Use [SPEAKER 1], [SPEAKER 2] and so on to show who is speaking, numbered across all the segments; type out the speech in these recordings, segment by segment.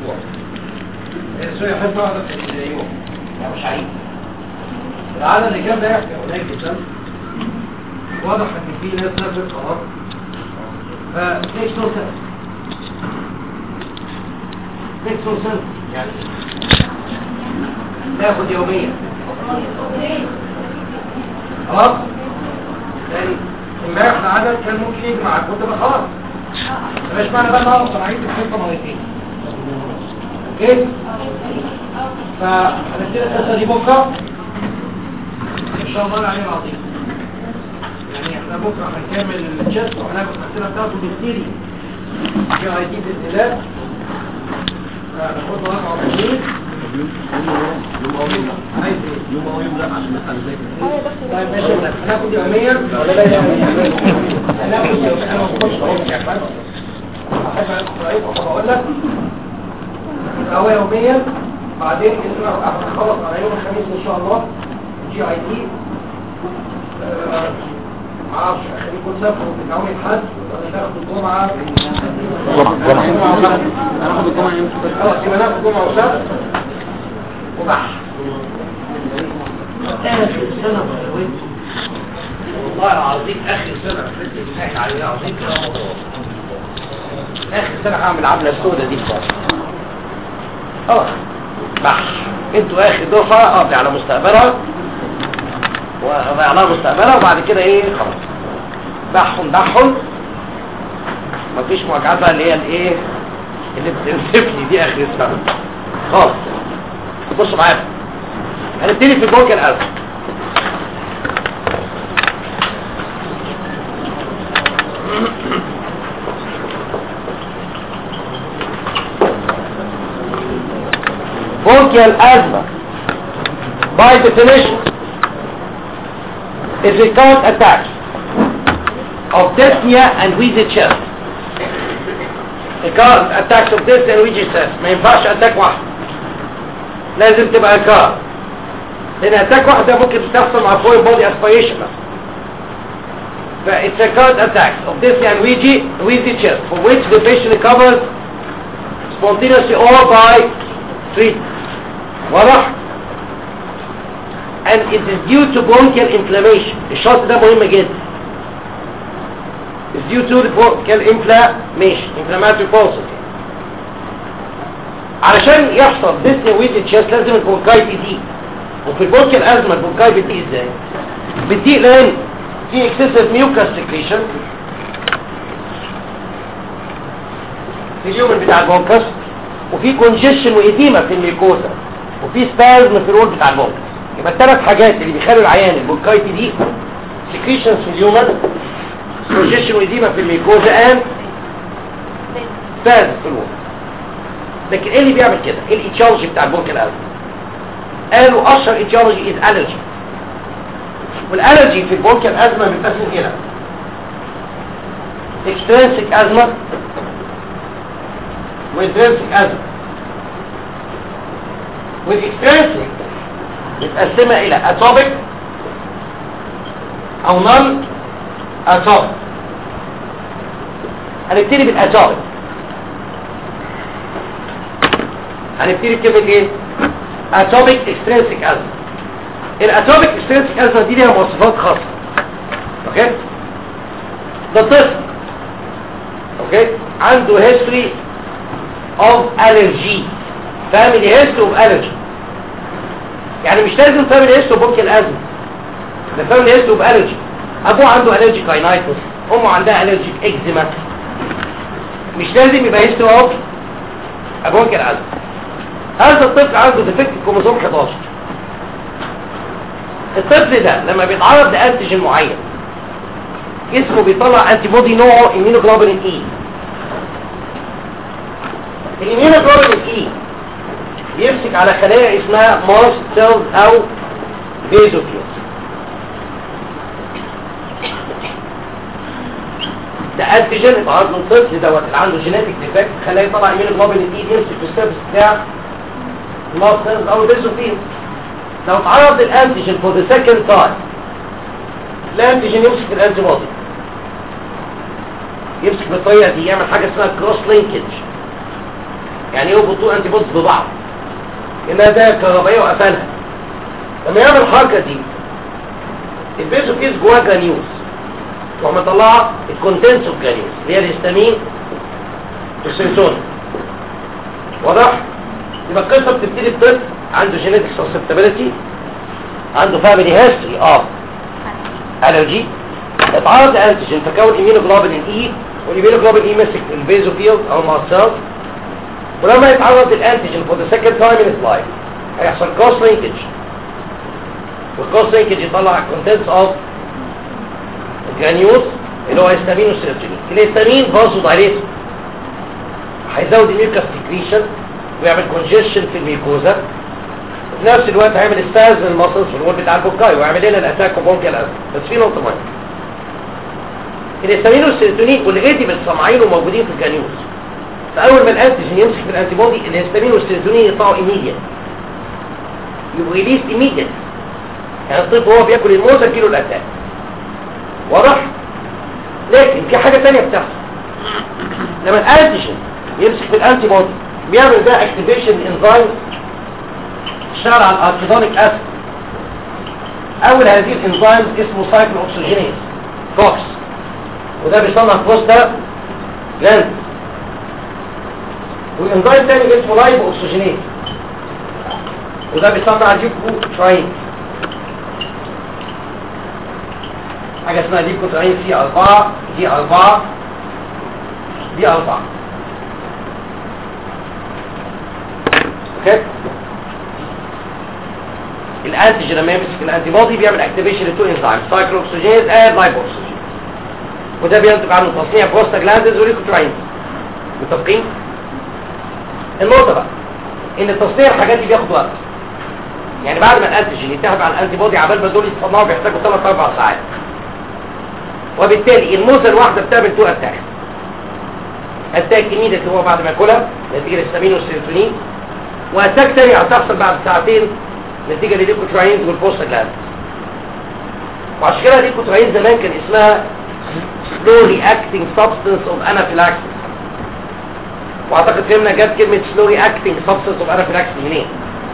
[SPEAKER 1] الاسبوع سوري حصه واحده في اليوم يعني مش عيد العدد اللي كان ده يحكي قليل جدا واضح ان في ناس نفس خلاص فليش توصل ليش توصل يعني تاخد يوميا خلاص يعني امبارح العدد كان ممكن يجي معاك وانت بقى خلاص مش معنى بقى نقص انا عايز الحصه مرتين اوكي فهنبتدي الحصه دي بكره ان شاء الله العلي العظيم يعني احنا بكره هنكمل الجست وهناخد الاسئله بتاعته بالسيري في اي دي باذن الله ناخد رقم 20 عايز ايه؟
[SPEAKER 2] يوم او يوم لا عشان نسال ازاي
[SPEAKER 1] طيب ماشي هناخد يوميا ولا لا يوميا هناخد يوميا انا ما بخش خلاص يعني بس احب اقول لك اقول لك هو يوميا بعدين احنا هنخلص على يوم الخميس ان شاء الله جي اي تي معرفش اخليه كل سبت وبتعوني الحد ناخد الجمعه
[SPEAKER 2] هناخد الجمعه يوم السبت
[SPEAKER 1] خلاص يبقى ناخد جمعه وسبت وبحث اخر سنه مرة والله العظيم اخر سنه فلت الساحل عليه العظيم كده رمضان اخر سنه هعمل عمله السوداء دي خالص اه بحث انتوا اخر دفعه قضي على مستقبلها وضيع لها مستقبلها وبعد كده ايه خلاص بحهم بحهم مفيش مواجهات بقى اللي هي الايه اللي بتنسفني دي اخر السنه خالص بصوا معايا هنبتدي في البوكر الاول bronchial asthma by definition is recurrent attacks of dyspnea and wheezy chest recurrent attacks of dyspnea and wheezy chest ما ينفعش اتاك واحد لازم تبقى recurrent لان اتاك واحده ممكن تحصل مع فوين بودي اسبيريشن ف it's recurrent attacks of dyspnea and wheezy, wheezy chest for which the patient recovers spontaneously or by treatment واضح and it is due to bronchial inflammation الشرط ده مهم جدا is due to the bronchial inflammation inflammatory process علشان يحصل dyspnea with the chest لازم البرونكاي دي وفي البرونكيال ازمه البرونكاي بتضيق ازاي بتضيق لان في excessive mucus secretion في اليومن بتاع البرونكس وفي كونجيشن وإديمة في الميكوزا وفي سبازم في الرول بتاع البرونكس يبقى الثلاث حاجات اللي بيخلوا العيان البرونكايتي دي سكريشنز في اليومن كونجيشن وإديمة في الميكوزا and سبازم في الرول لكن ايه اللي بيعمل كده ايه الايتيولوجي بتاع البرونكيال ازمه قالوا اشهر ايتيولوجي از الرجي والالرجي في البرونكيال ازمه بتقسم الى اكسترنسك ازمه وانترنسك ازمه والاكسترنسك متقسمه الى اتوبيك او نون اتوبيك هنبتدي بالاتوبيك هنبتدي بكلمه ايه اتوبيك اكسترنسك ازمه الاتوبيك اكسترنسك ازمه دي ليها مواصفات خاصه اوكي ده طفل اوكي عنده هيستوري اوف الرجي فاميلي هيستوري اوف الرجي يعني مش لازم فاميلي هيستوري اوف بونكيال ازمه ده فاميلي هيستوري اوف الرجي ابوه عنده الرجي كاينايتس امه عندها الرجي اكزيما مش لازم يبقى هيستوري اوف بونكيال ازمه هذا الطفل عنده ديفكت كروموسوم 11 الطفل ده لما بيتعرض لانتيجين معين جسمه بيطلع انتي بودي نوعه اميونوجلوبولين اي الاميونوجلوبولين اي بيمسك على خلايا اسمها ماست سيلز او فيزوفيلز ده انتيجين اتعرض له الطفل دوت اللي عنده جينيتك ديفكت خلاه يطلع اميونوجلوبولين اي يمسك في السيرفس بتاع ماست سيلز او فيزوفيلز لو اتعرض للانتيجين فور ذا سكند تايم الانتيجين يمسك الانتي بودي يمسك بالطريقه دي يعمل حاجه اسمها كروس لينكج يعني يربطوا انتي بودز ببعض انها ده كهربائيه وقفلها لما يعمل الحركه دي البيزوفيز جواه جرانيوز تروح مطلعه الكونتنس اوف جرانيوز اللي هي الهستامين والسيروتونين واضح يبقى القصه بتبتدي بطفل عنده جينيتك سسبتابيلتي عنده فاميلي هيستوري اه الرجي اتعرض لانتيجين فكون ايمينوجلوبولين اي والايمينوجلوبولين اي مسك البيزوفيل او المعصات ولما يتعرض للانتيجين فور ذا سكند تايم ان لايف هيحصل كروس لينكج والكروس لينكج يطلع الكونتنتس اوف الجرانيوز اللي هو هيستامين والسيروتونين الهيستامين فازو دايليتور هيزود الميوكاس سكريشن ويعمل كونجيشن في الميكوزا وفي نفس الوقت هيعمل ستاز للمصل في الوول بتاع البوكاي ويعمل لنا الاتاك وبونكيال ازم بس في نقطه مهمه الهستامين والسيروتونين والغيتي بالصمعين وموجودين في الجانيوس فاول ما الانتيجين يمسك في الانتي بودي الهستامين والسيروتونين يطلعوا ايميديت يبقوا ريليس ايميديت يعني الطفل وهو بياكل الموزه كيلو الاتاك واضح لكن في حاجه ثانيه بتحصل لما الانتيجين يمسك في الانتي بودي بيعمل بقى اكتيفيشن انزيم اشتغل على الاركيدونيك اسيد اول هذه الانزيم اسمه سايكلو اوكسجينيز كوكس وده بيصنع بروستا جلاند والانزيم تاني اسمه لايبو اوكسجينيز وده بيصنع الجيكو تراين حاجه اسمها جيكو تراين سي 4 دي 4 دي 4 اوكي الانتيجين لما يمسك الانتي بودي بيعمل اكتيفيشن لتو انزيم سايكلو اوكسجينيز اند لايبو اوكسجين وده بينتج عنه تصنيع بروستاجلاندز وليكوتراينز متفقين النقطه بقى ان تصنيع الحاجات دي بياخد وقت يعني بعد ما الانتيجين يتحد على الانتي بودي عبال ما دول يتصنعوا بيحتاجوا 3 4 ساعات وبالتالي الموزه الواحده بتعمل تو اتاك اتاك ايميديت اللي هو بعد ما ياكلها نتيجه للسامين والسيروتونين واتاك تاني هتحصل بعد ساعتين نتيجه لليكوتراينز والبروستاجلاندز وعشان كده الليكوتراين زمان كان اسمها slowly acting substance of anaphylaxis واعتقد فهمنا جت كلمة slowly acting substance of anaphylaxis منين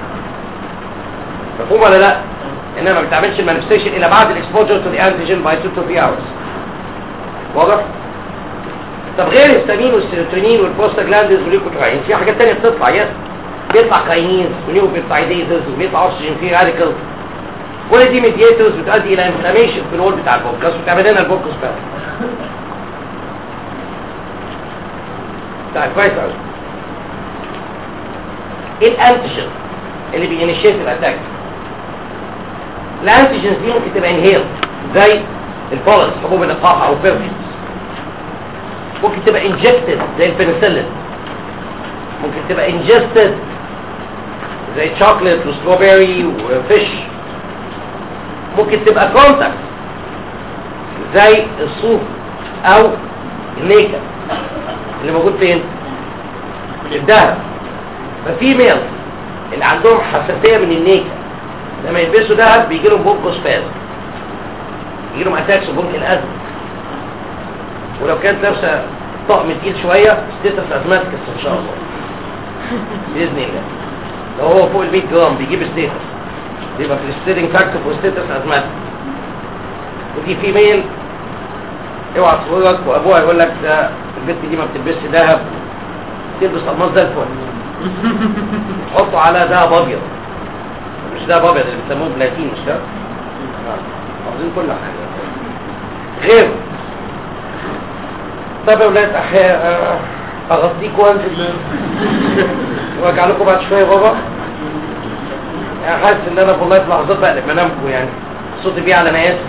[SPEAKER 1] مفهوم ولا لا انها ما بتعملش المانيفستيشن الا بعد الاكسبوجر تو ذا انتيجين باي 2 to 3 hours واضح طب غير الهستامين والسيروتونين والبروستاجلاندز والليكوتراين في حاجات تانية بتطلع يس بيطلع كاينينز ونيوبيبتايديزز وبيطلع اوكسجين فري راديكال كل دي ميدياتورز بتؤدي الى انفلاميشن في الوول بتاع البوكس وتعمل لنا البوكس بقى طيب كويس قوي ايه الانتيجين اللي بينيشيت الاتاك الانتيجينز دي ممكن تبقى انهيل زي البولس حبوب اللقاح او بيرفيومز ممكن تبقى انجكتد زي البنسلين ممكن تبقى انجستد زي شوكليت وستروبيري وفيش ممكن تبقى كونتاكت زي الصوف او النيكا اللي موجود فين الذهب ففي ميل اللي عندهم حساسيه من النيكا لما يلبسوا ذهب بيجي لهم بونكو سباز يجي لهم اتاكس وبونك الازم ولو كانت لابسه طقم تقيل شويه ستيتس ازماتكس ان شاء الله باذن الله لو هو فوق ال 100 جرام بيجيب ستيتس يبقى في الستيرنج فاكتور وستيتس ازماتكس ودي فيميل اوعى تصورك وابوها يقول لك ده البنت دي ما بتلبسش ذهب تلبس الماس ده الفل تحطه على ذهب ابيض مش ذهب ابيض اللي بيسموه بلاتين مش ده حافظين كل حاجه غير طب يا ولاد احياء اغطيك وانزل واجع لكم بعد شويه بابا يعني حاسس ان انا والله في لحظات بقلب منامكم يعني صوتي بيه على مقاس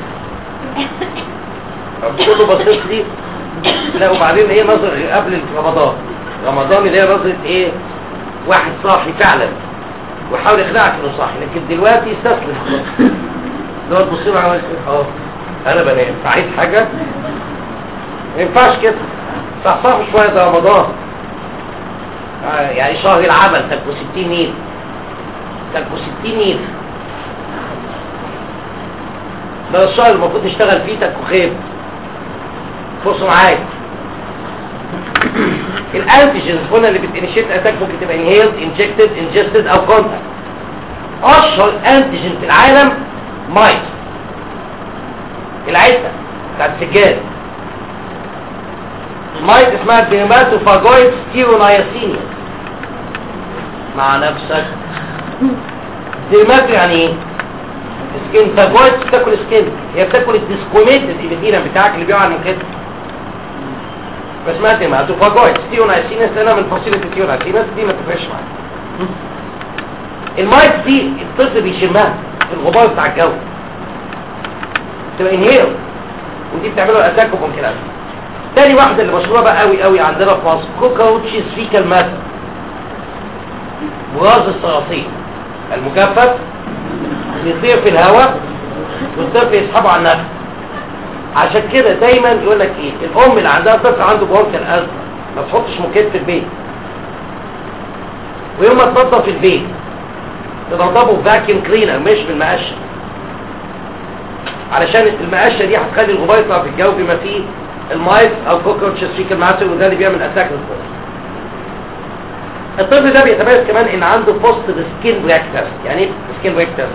[SPEAKER 1] كله بصيت لي لا وبعدين ايه نظر قبل رمضان رمضان اللي هي نظرة ايه واحد صاحي فعلا ويحاول يقنعك انه صاحي لكن دلوقتي استسلم خلاص لو تبص له على اه انا بنام عايز حاجه ما ينفعش كده صحصحوا شويه ده رمضان آه يعني شهر العمل تبقوا 60 نيل تبقوا 60 نيل ده الشهر المفروض نشتغل فيه تبقوا خير بصوا معايا الانتيجنز قلنا اللي بتنشيت اتاك ممكن تبقى انهيلد انجكتد انجستد او كونتاكت اشهر انتيجن في العالم مايت العزه بتاعت السجاد مايت اسمها ديرماتوفاجويد ستيرونايسينيا مع نفسك ديرماتو يعني ايه سكين فاجويد بتاكل سكين هي بتاكل الديسكوميتد الابيثيليوم بتاعك اللي بيقع على المكتب فاسمها ديرماتوفاجويد ستيرونايسينيا انا من فصيله ستيرونايسينيا دي ما تفرقش معايا المايت دي الطفل بيشمها في الغبار بتاع الجو تبقى انهيل ودي بتعمله اتاك وممكن تاني واحدة اللي مشهورة بقى قوي قوي عندنا في مصر كوكاوتشيز فيكال ماتر غاز الصراصير المكثف يطير في الهواء والطفل يسحبه على النفس عشان كده دايما يقول لك ايه الام اللي عندها طفل عنده برونكيال ازمه ما تحطش موكيت في البيت ويوم ما تنظف البيت تنظفه بفاكيوم كلينر مش بالمقشه علشان المقشه دي هتخلي الغبار يطلع في الجو بما فيه المايت او كوكروتشز فيكال ماتر وده اللي بيعمل اتاك للطفل الطفل ده بيتميز كمان ان عنده بوست سكين بريك تيست يعني ايه سكين بريك تيست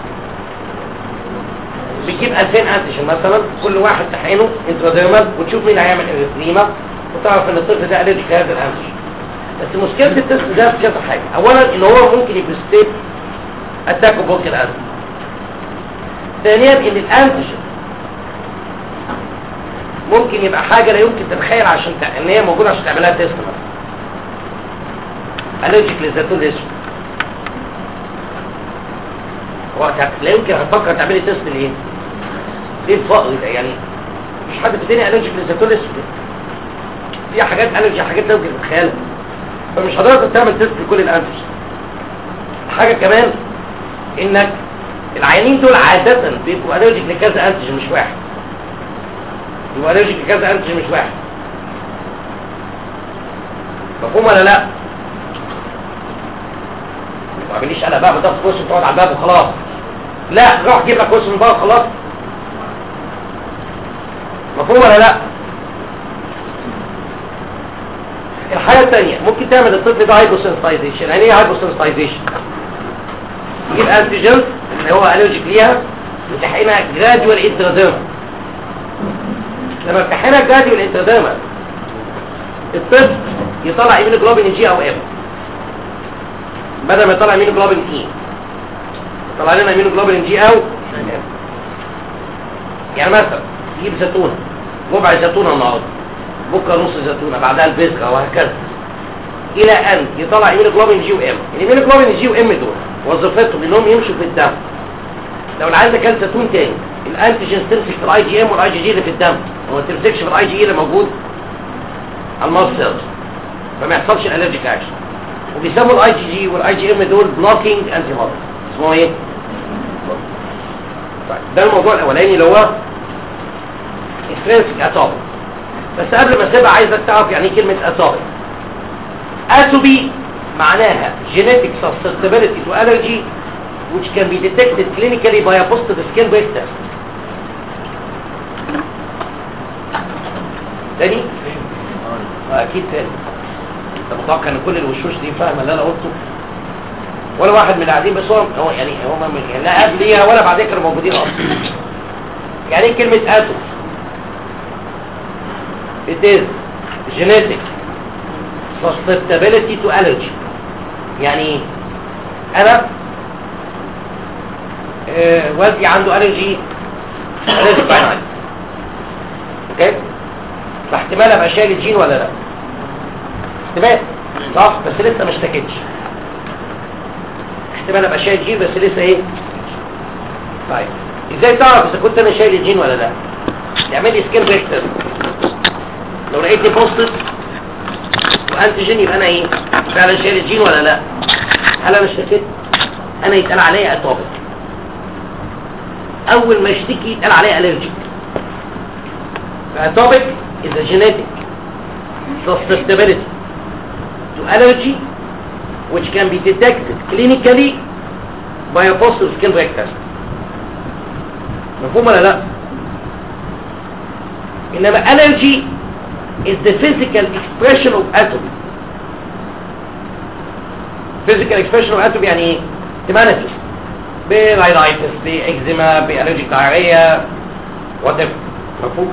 [SPEAKER 1] بتجيب 2000 انتيجين مثلا كل واحد تحقنه انتراديرمال وتشوف مين هيعمل اريثريما وتعرف ان الطفل ده الرجيك لهذا الانتيجين بس مشكله التست ده في كذا حاجه اولا ان هو ممكن يبرستيت اتاك بوكر ازم ثانيا ان الانتيجين ممكن يبقى حاجه لا يمكن تتخيل عشان ت... ان هي موجوده عشان تعملها تيست مثلا الرجيك للزيتون الاسود هو لا يمكن هتفكر تعملي تيست ليه ليه الفقر ده يعني مش حد في الدنيا الرجيك للزيتون الاسود في حاجات الرجي حاجات لا يمكن تتخيلها فمش هتقدر تعمل تيست لكل الانتيجين حاجه كمان انك العيانين دول عاده بيبقوا الرجيك لكذا انتيجين مش واحد يبقى الرجيك لكذا انتيجين مش واحد مفهوم ولا لا ما تعمليش انا بقى بضغط كرسي وتقعد على الباب وخلاص لا روح جيب لك كرسي من بره خلاص مفهوم ولا لا الحاجه الثانيه ممكن تعمل الطفل ده هايبوسنسايزيشن يعني ايه هايبوسنسايزيشن تجيب انتيجين اللي هو الرجيك ليها وتحقنها جرادوال انتراديرما لما تحقنها جرادوال انتراديرما الطفل يطلع ايمينوجلوبين جي او ام بدل ما يطلع ايمينوجلوبين اي يطلع لنا ايمينوجلوبين جي او يعني مثلا تجيب زيتونه ربع زيتونه النهارده بكره نص زيتونه بعدها البذره وهكذا الى ان يطلع ايمينوجلوبين جي وام الايمينوجلوبين جي وام دول وظيفتهم انهم يمشوا في الدم لو العيال ده كان زيتون تاني الانتيجين تمسك في الاي جي ام والاي جي جي اللي في الدم وما تمسكش في الاي جي اي اللي موجود على الماست سيلز فما يحصلش الالرجيك اكشن وبيسموا الاي جي جي والاي جي ام دول بلوكينج انتي بودي اسمه ايه طيب ده الموضوع الاولاني اللي هو اكسترينسيك اتوبي بس قبل ما اسيبها عايزك تعرف يعني ايه كلمه اتوبي اتوبي معناها genetic susceptibility to allergy which can be detected clinically by a positive skin break test تاني اكيد تاني انت متوقع ان كل الوشوش دي فاهمه اللي انا قلته ولا واحد من اللي قاعدين بس هو هو يعني هو ما من يعني لا قبليها ولا بعد كده موجودين اصلا يعني ايه كلمه اتو it is genetic susceptibility to allergy يعني ايه انا آه والدي عنده الرجي الرجي فاينل اوكي فاحتمال ابقى شايل الجين ولا لا احتمال صح بس لسه ما اشتكتش احتمال ابقى شايل جين بس لسه ايه طيب ازاي تعرف اذا كنت انا شايل الجين ولا لا تعمل لي سكين ريكتر لو لقيتني بوستد وانتيجين يبقى انا ايه فعلا شايل الجين ولا لا هل انا اشتكيت انا يتقال عليا اتوبيك اول ما اشتكي يتقال عليا الرجيك فاتوبيك is a genetic susceptibility to allergy which can be detected clinically by a positive skin break test مفهوم ولا لا انما allergy is the physical expression of atopy physical expression of atopy يعني ايه تمانيفست برايلايتس باكزيما بالرجيك دايريا whatever مفهوم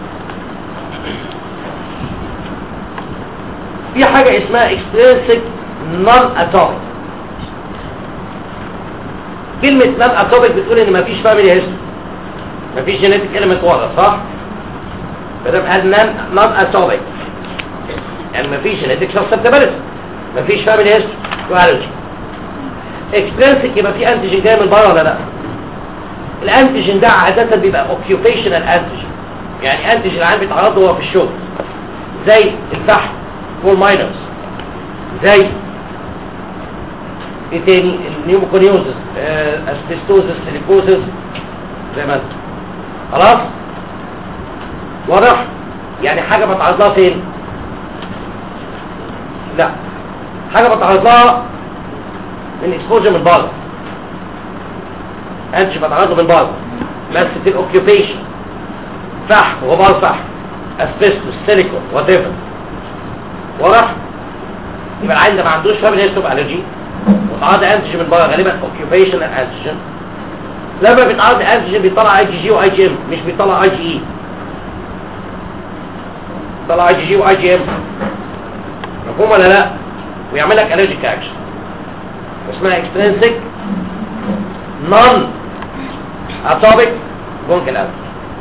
[SPEAKER 1] في حاجة اسمها extrinsic non-atomic كلمة non-atomic بتقول ان مفيش family history مفيش genetic element ورا صح؟ فده قال non non-atomic يعني مفيش genetic susceptibility مفيش family history وعالجي extrinsic يبقى في انتيجين جاي من بره ولا لا؟ الانتيجين ده عادة بيبقى occupational antigen يعني انتيجين العيان بيتعرض له وهو في الشغل زي الفحم فور ماينرز زي ايه تاني النيوموكونيوزس آه، اسبستوزس سيليكوزس زي ما انت خلاص واضح يعني حاجه بتعرض لها فين لا حاجه بتعرض لها من اكسبوجر من بره انت بتعرض له من بره بس في الاوكيوبيشن فحم غبار فحم اسبستوس سيليكون وات ايفر واضح يبقى العين ده ما عندوش فاميلي هيستوب الرجي وتعرض انتيجين من بره غالبا اوكيوبيشنال انتيجين لما بيتعرض انتيجين بيطلع اي جي جي واي جي ام مش بيطلع اي جي اي بيطلع اي جي جي واي جي ام مفهوم ولا لا ويعمل لك الرجيك اكشن اسمها اكسترينسيك نون اتوبيك بونكل الرجي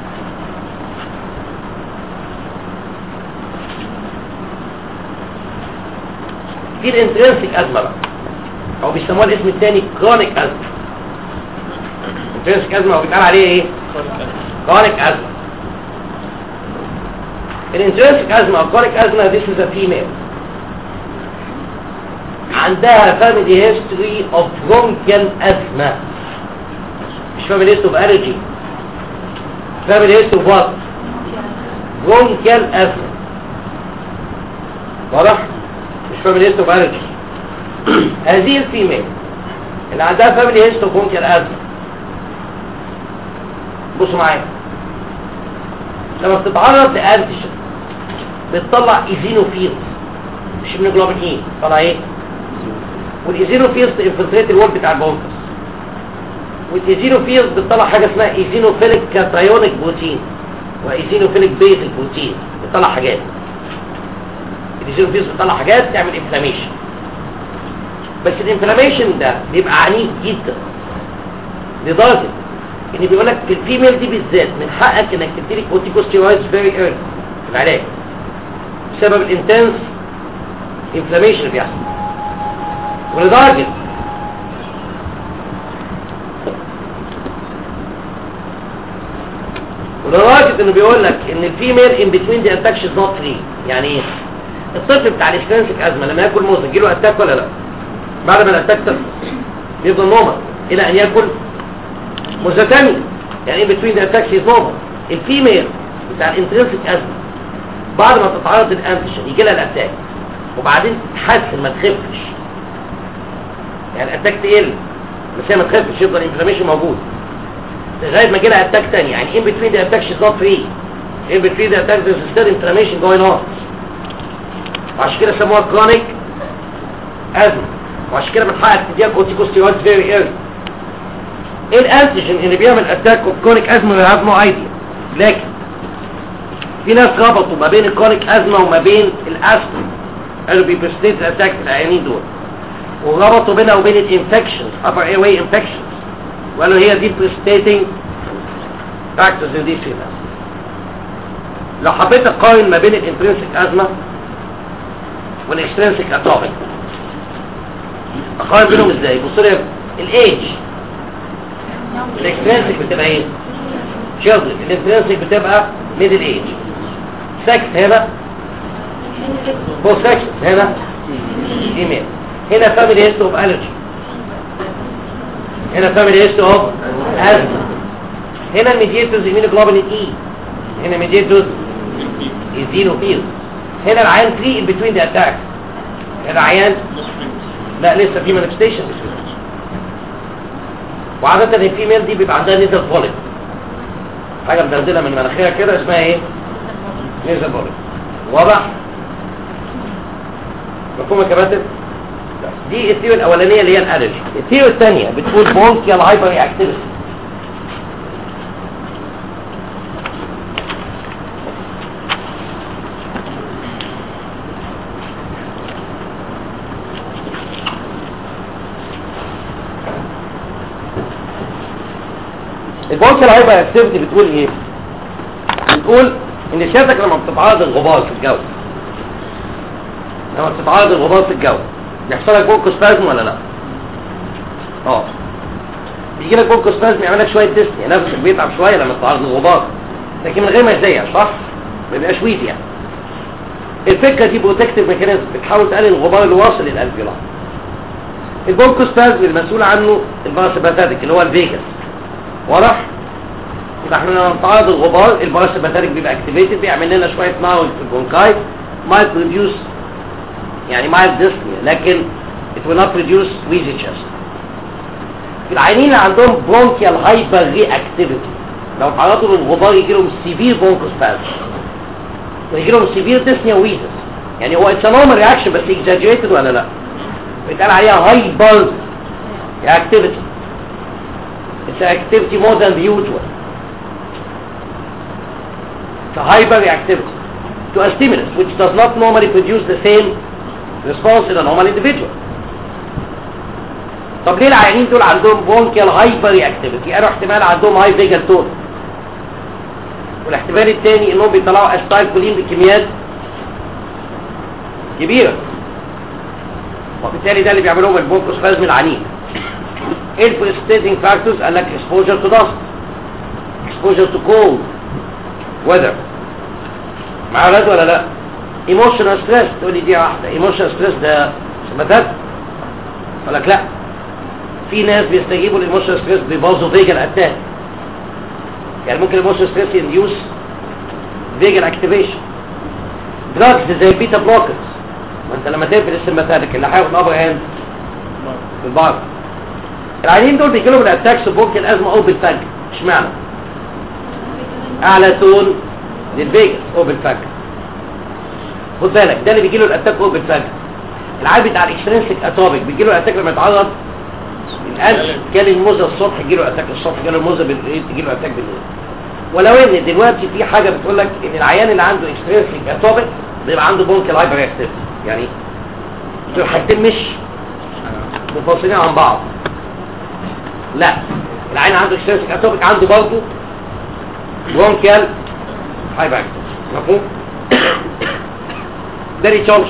[SPEAKER 1] في الانترنسيك ازمه بقى او بيسموها الاسم الثاني كرونيك ازمه انترنسيك ازمه او بيتقال عليه ايه كرونيك ازمه الانترنسيك ازمه او كرونيك ازمه this is a female عندها family history of bronchial asthma مش family history of allergy family history of what bronchial asthma واضح مش فاميلي هيستو بارج هذه الفيميل اللي عندها فاميلي هيستو ممكن ازمه بصوا معايا لما بتتعرض لانتيجين بتطلع ايزينوفيلز مش من جلوبين ايه طلع ايه والايزينوفيلز انفلتريت الوول بتاع البونكس والايزينوفيلز بتطلع حاجه اسمها ايزينوفيليك كاتايونيك بروتين وايزينوفيليك بيزل بروتين بتطلع حاجات الفيزيولوجيز بتطلع حاجات تعمل انفلاميشن بس الانفلاميشن ده بيبقى عنيف جدا لدرجه ان بيقول لك في الفيميل دي بالذات من حقك انك تديلك كورتيكوستيرويدز فيري ايرلي في العلاج بسبب الانتنس انفلاميشن اللي بيحصل ولدرجه ولدرجه انه بيقول لك ان الفيميل ان بتوين دي اتاكشن نوت فري يعني ايه الطفل بتاع الاستنسك ازمه لما ياكل موز يجيله اتاك ولا لا بعد ما الاتاك تخلص بيفضل نومر الى ان ياكل موزه ثانيه يعني ان بتوين ذا اتاكس از نومر الفيميل بتاع الانترنسك ازمه بعد ما تتعرض للانتيجين يجي لها الاتاك وبعدين تحسن ما تخفش يعني الاتاك تقل بس هي ما تخفش يفضل الانفلاميشن موجود لغايه ما يجي لها اتاك ثاني يعني ان بتوين ذا اتاكس از نوت فري ان بتوين ذا اتاكس از ستيل انفلاميشن جوين اون وعشان كده سموها كرونيك ازمه وعشان كده بتحقق تديها كورتيكوستيرويدز فيري ايرلي ايه الانتيجين اللي بيعمل اتاك اوف كرونيك ازمه وي هاف نو ايديا لكن في ناس ربطوا ما بين الكرونيك ازمه وما بين الاسم قالوا بيبرستيت الاتاك في العيانين دول وربطوا بينها وبين الانفكشنز upper airway infections وقالوا هي دي برستيتنج factors in these females لو حبيت اقارن ما بين الانترنسك ازمه والاكسترنسك اتوميك اقارن بينهم ازاي بصوا لي الايج الاكسترنسك بتبقى ايه children الانترنسك بتبقى ميدل ايج سكس هنا بو سكس هنا فيميل هنا فاميلي هيستو اوف الرجي هنا فاميلي هيستو اوف ازمه هنا الميديتورز immunoglobulin اي هنا ميديتورز ايزينوفيل هنا العيان فري ان بتوين ذا اتاك هنا العيان لا لسه في مانيفستيشن وعادة الفيميل دي بيبقى عندها نيزل فوليك حاجة مدردلة من مناخيرها كده اسمها ايه نيزل فوليك واضح مفهوم يا كباتن دي الثيوري الاولانيه اللي هي الالرجي الثيوري الثانيه بتقول بونكيال هايبر اكتيفيتي البونكيال هايبر اكتيفيتي بتقول ايه بتقول ان سيادتك لما بتتعرض الغبار في الجو لما بتتعرض الغبار في الجو بيحصل لك بونكوسبازم ولا لا اه بيجي لك بونكوسبازم يعمل لك شويه ديسني نفسك بيتعب شويه لما تتعرض للغبار لكن من غير ما يزيع صح ما يبقاش ويد يعني الفكره دي بروتكتيف ميكانيزم بتحاول تقلل الغبار اللي واصل للالفيولا البونكوسبازم المسؤول عنه الباراسمباثيك اللي هو الفيجاس واضح يبقى احنا لما نتعرض الغبار الباراسمباثيك بيبقى اكتيفيتد بيعمل لنا شويه ناول في البونكاي might produce يعني mild dyspnea لكن it will not produce wheezy chest العيانين اللي عندهم bronchial hyper reactivity لو تعرضوا للغبار يجي لهم severe bronchospasm ويجي لهم severe dyspnea wheezes يعني هو it's a normal reaction بس exaggerated ولا لا بيتقال عليها hyper reactivity it's an activity more than the usual it's a hyper reactivity to a stimulus which does not normally produce the same response in a normal individual طب ليه العيانين دول عندهم bronchial hyper reactivity قالوا احتمال عندهم high vagal tone والاحتمال الثاني انهم بيطلعوا استايل كولين بكميات كبيرة وبالتالي ده اللي بيعملوهم البونكوسبازم العنيف ايه البريستيتنج فاكتورز قال لك exposure to dust exposure to cold weather مع اولاد ولا لا ايموشنال ستريس تقول لي دي واحده ايموشنال ستريس ده سماتات اقول لك لا في ناس بيستجيبوا للايموشنال ستريس بيبوظوا فيجن اتاك يعني ممكن الايموشنال ستريس ينديوس فيجن اكتيفيشن دراجز زي البيتا بلوكرز ما انت لما تقفل السماتاتيك اللي هياخد ابر هاند بالبعض العيانين دول بيجي لهم الاتاكس ممكن ازمه اوبن فاج اشمعنى اعلى تون للفيجاس اوبن فاج خد بالك ده اللي بيجي له الاتاك اوبن فاج العيال بتاع الاكسترنسك اتوبيك بيجي له الاتاك لما يتعرض القلب جال الموزه الصبح يجي له اتاك الصبح جال الموزه بالليل تجي له اتاك بالليل ولو ان دلوقتي في حاجه بتقول لك ان العيان اللي عنده اكسترنسك اتوبيك بيبقى عنده بونكال هايبر اكتيف يعني دول حاجتين مش منفصلين عن بعض لا العين عنده اكسترنسك اتوبيك عنده برضه برونكيال هايبر اكتيف مفهوم ده ريتشارج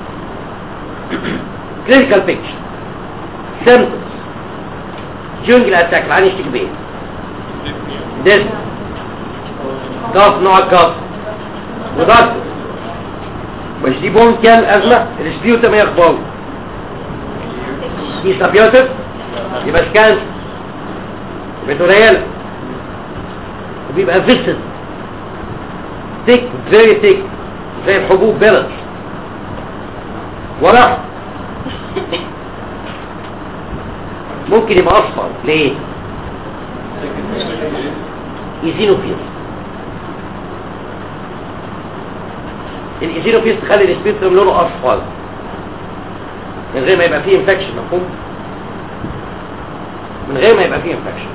[SPEAKER 1] كلينيكال بيكتشر سيمبتومز during الاتاك العين يشتكي بايه ديس كاف نوع الكاف وضغط مش دي بونكيال ازمه السبيوتم هي اخباره دي سبيوتم يبقى سكان يبقى قليله وبيبقى فيسد thick very thick زي الحبوب بلد ولا ممكن يبقى اصفر ليه ايزينوفيل الايزينوفيل تخلي السبيكترم لونه اصفر من غير ما يبقى فيه انفكشن مفهوم من غير ما يبقى فيه انفكشن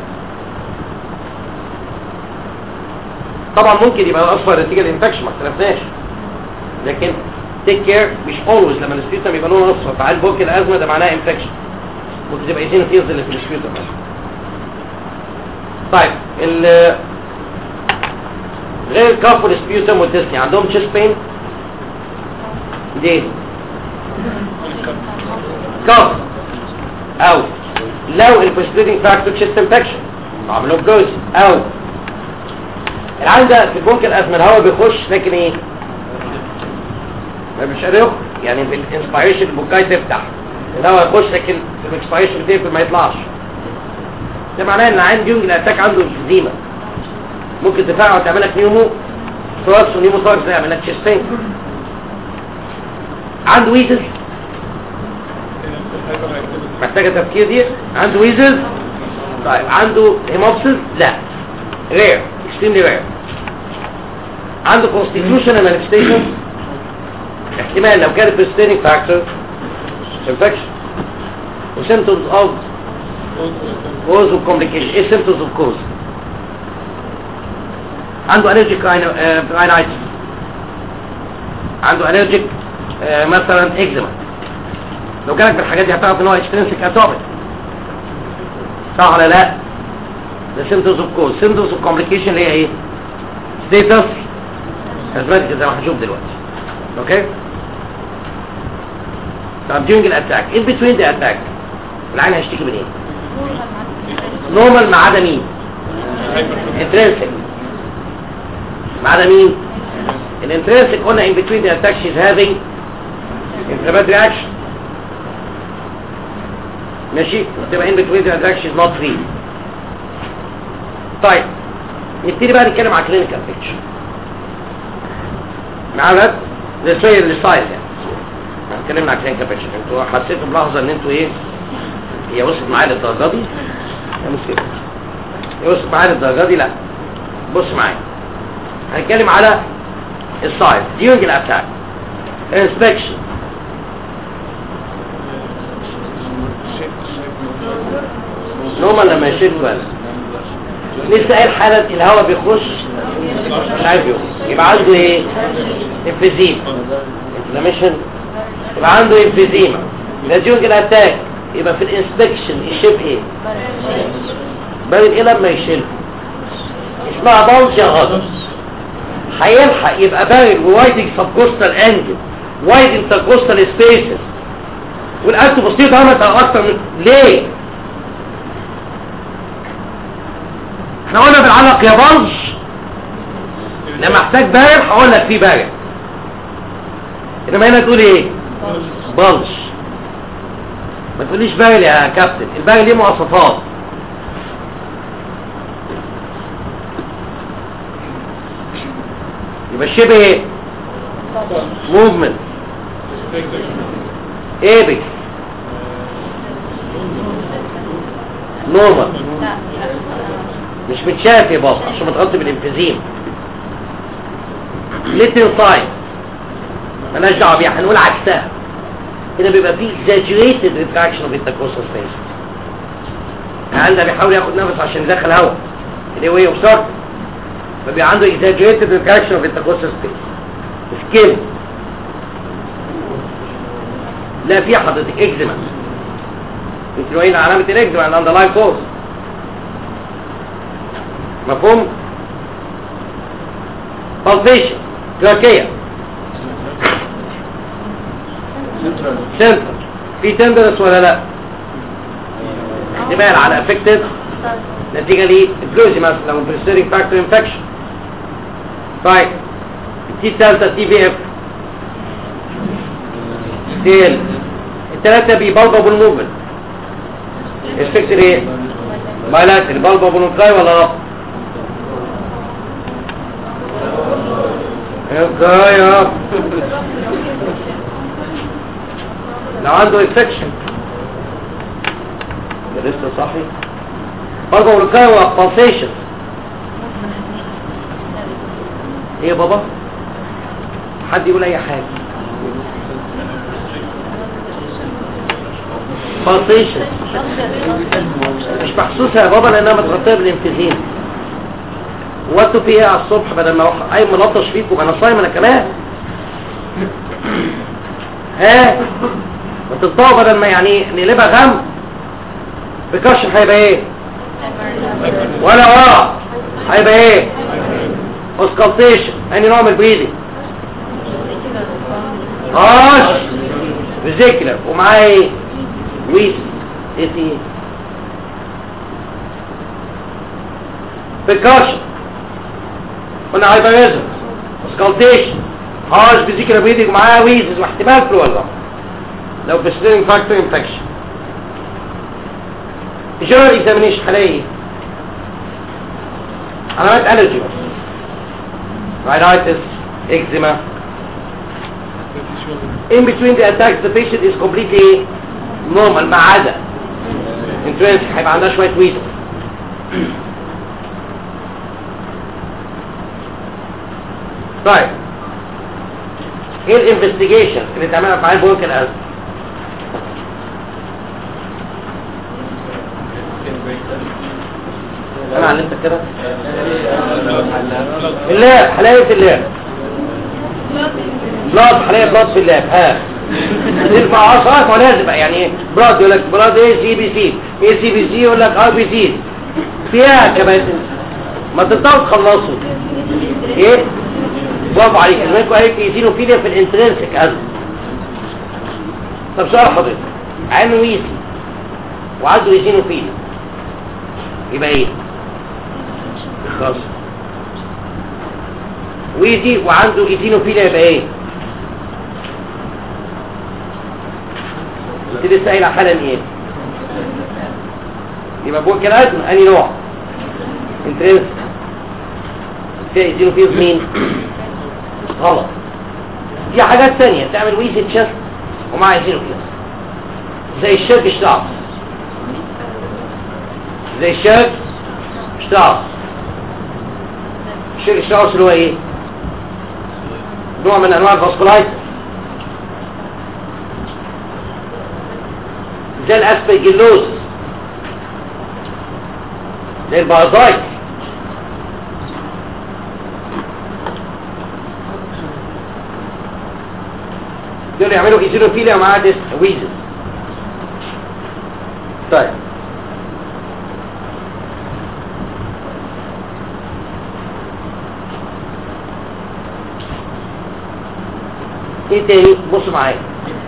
[SPEAKER 1] طبعا ممكن يبقى اصفر نتيجه الانفكشن ما اختلفناش لكن تيك كير مش اولويز لما السبيوتم يبقى لونه اصفر فعال بوك الازمه ده معناها انفكشن ممكن تبقى ايزينوفيلز اللي في السبيوتم طيب ال غير الكاف والسبيوتم والديسني عندهم تشيست بين دي كاف او لو البرسبيتنج فاكتور تشيست انفكشن عملوا جوز او العين ده في ممكن ازمه الهواء بيخش لكن ايه ما مش قادر يخرج يعني في الانسبيريشن البوكاي تفتح الهواء يخش لكن في الاكسبيريشن بتقفل ما يطلعش ده معناه ان عين جونج الاتاك عنده انفيزيما ممكن تفاعل تعمل لك نيومو ثوركس ونيومو ثوركس ده يعمل لك تشيستين عنده ويزز محتاجه تفكير دي عنده ويزز طيب عنده هيموبسيس لا رير اكستريملي رير عنده constitutional manifestation احتمال لو كانت persisting factor infection و symptoms of cause of complication ايه symptoms of cause عنده allergic rhino- آه، rhinitis عنده allergic آه، مثلا eczema لو جالك بالحاجات دي هتعرف ان هو extrinsic atopic صح ولا لا ده symptoms of cause symptoms of complication اللي هي ايه status asthmatic زي ما هنشوف دلوقتي اوكي طب during الاتاك in between the attack العين هيشتكي من ايه نورمال ما عدا مين intrinsic ما عدا مين الانترنسك قلنا in between the attack she's having inflammatory reaction ماشي وتبقى in between the attack she's not free طيب نبتدي بقى نتكلم على clinical picture مع ولاد ده شويه الستايل يعني احنا اتكلمنا على clinical picture انتوا حسيتوا بلحظه ان انتوا ايه هي وصلت معايا للدرجه دي يا مسكين هي وصلت معايا للدرجه دي لا بص معايا هنتكلم على السايز during الاتاك inspection نورمال لما يشيل بالك لسه قايل حالة الهواء بيخش مش عارف يخش يبقى عنده ايه انفيزيما انفلاميشن يبقى عنده انفيزيما يبقى during الاتاك يبقى في الانسبكشن الشيب ايه بارد ايه لما يشيل اسمها بانش يا غضب هيلحق يبقى بارد ووايدنج سبكوستال انجل وايدنج سبكوستال سبيسز والاكت بسيط عملت اكتر من ليه احنا قلنا بالعلق يا بلج لما احتاج بارد هقول لك فيه بارد انما هنا تقول ايه بلج ما تقوليش بارد يا كابتن البارد ليه مواصفات يبقى الشبه ايه موفمنت ايبك نورمال مش متشاف يا بابا عشان ما تغطي بالانفيزيم ليتن ساين مالناش دعوه بيها هنقول عكسها هنا بيبقى فيه exaggerated retraction of intercostal space العيال ده بيحاول ياخد نفس عشان يدخل هواء اللي هو يوصل فبيبقى عنده exaggerated retraction of intercostal space سكين لا في حضرتك اكزيما انت لو هنا علامة الاكزيما عند اندرلاين كوز مفهوم بالبيشن تركيا سنتر في تندرس ولا لا احتمال على افكتد نتيجة ليه الفلوزي مثلا لو بريسيرينج فاكتور انفكشن طيب التي الثالثة تي بي اف ستيل الثلاثة بيبلبوا بالموفمنت الفكتور ايه بايلاتري بلبوا بالنقاي ولا لا نقاي لو عنده انفكشن ده لسه صحي برضه والكاي وبالسيشن ايه يا بابا حد يقول اي حاجه بالسيشن مش محسوسه يا بابا لانها متغطيه بالانفيزين وانتوا في ايه على الصبح بدل ما اروح اي ملطش فيكم انا صايم انا كمان ها ما تنطقوا بدل ما يعني نقلبها غم بكشف هيبقى ايه ولا ورا هيبقى ايه اوسكالتيشن اني نوع من البريدنج هاش فيزيكولار ومعاه ايه ويس ايه دي بكاشن قلنا هايبريزم اوسكالتيشن هاش فيزيكولار بريدنج ومعاه ويزز واحتمال فلوزا لو بسلينج فاكتور انفكشن جنرال اكزامينيشن هلاقي علامات الرجي بس rhinitis eczema in between the attacks the patient is completely normal ما عدا intrinsic هيبقى عندها شويه ويزن طيب ايه الانفستيجيشن اللي تعملها في عيل برونكال ازمه انا علمتك كده اللاب حلاوه اللاب بلاد حلاوه بلاد في اللاب ها ترفع عصاك ولازم بقى يعني ايه بلاد يقول لك بلاد ايه سي بي سي ايه سي بي سي يقول لك ار بي سي فيها كمان ما تقدروا تخلصوا ايه برافو عليك الملك قالت ايزينوفيليا في الانترنسك ازم طب سؤال حضرتك عين ويزي وعنده ايزينوفيليا يبقى ايه خلاص ويزي وعنده ايزينوفيليا يبقى ايه انت لسه قايل حالا ايه يبقى بقول كده ازمه انهي نوع انترنسك فيها ايزينوفيليا مين غلط في حاجات تانية تعمل ويزي تشست ومع ايزينوفيليا زي الشرك شتاعص زي الشرك شتاعص الشرك شتاعص اللي هو ايه نوع من انواع الفاسكولايتس زي الاسبرجيلوز زي البازايت دول يعملوا ايزينوفيليا مع ديس ويزز طيب ايه تاني بص معايا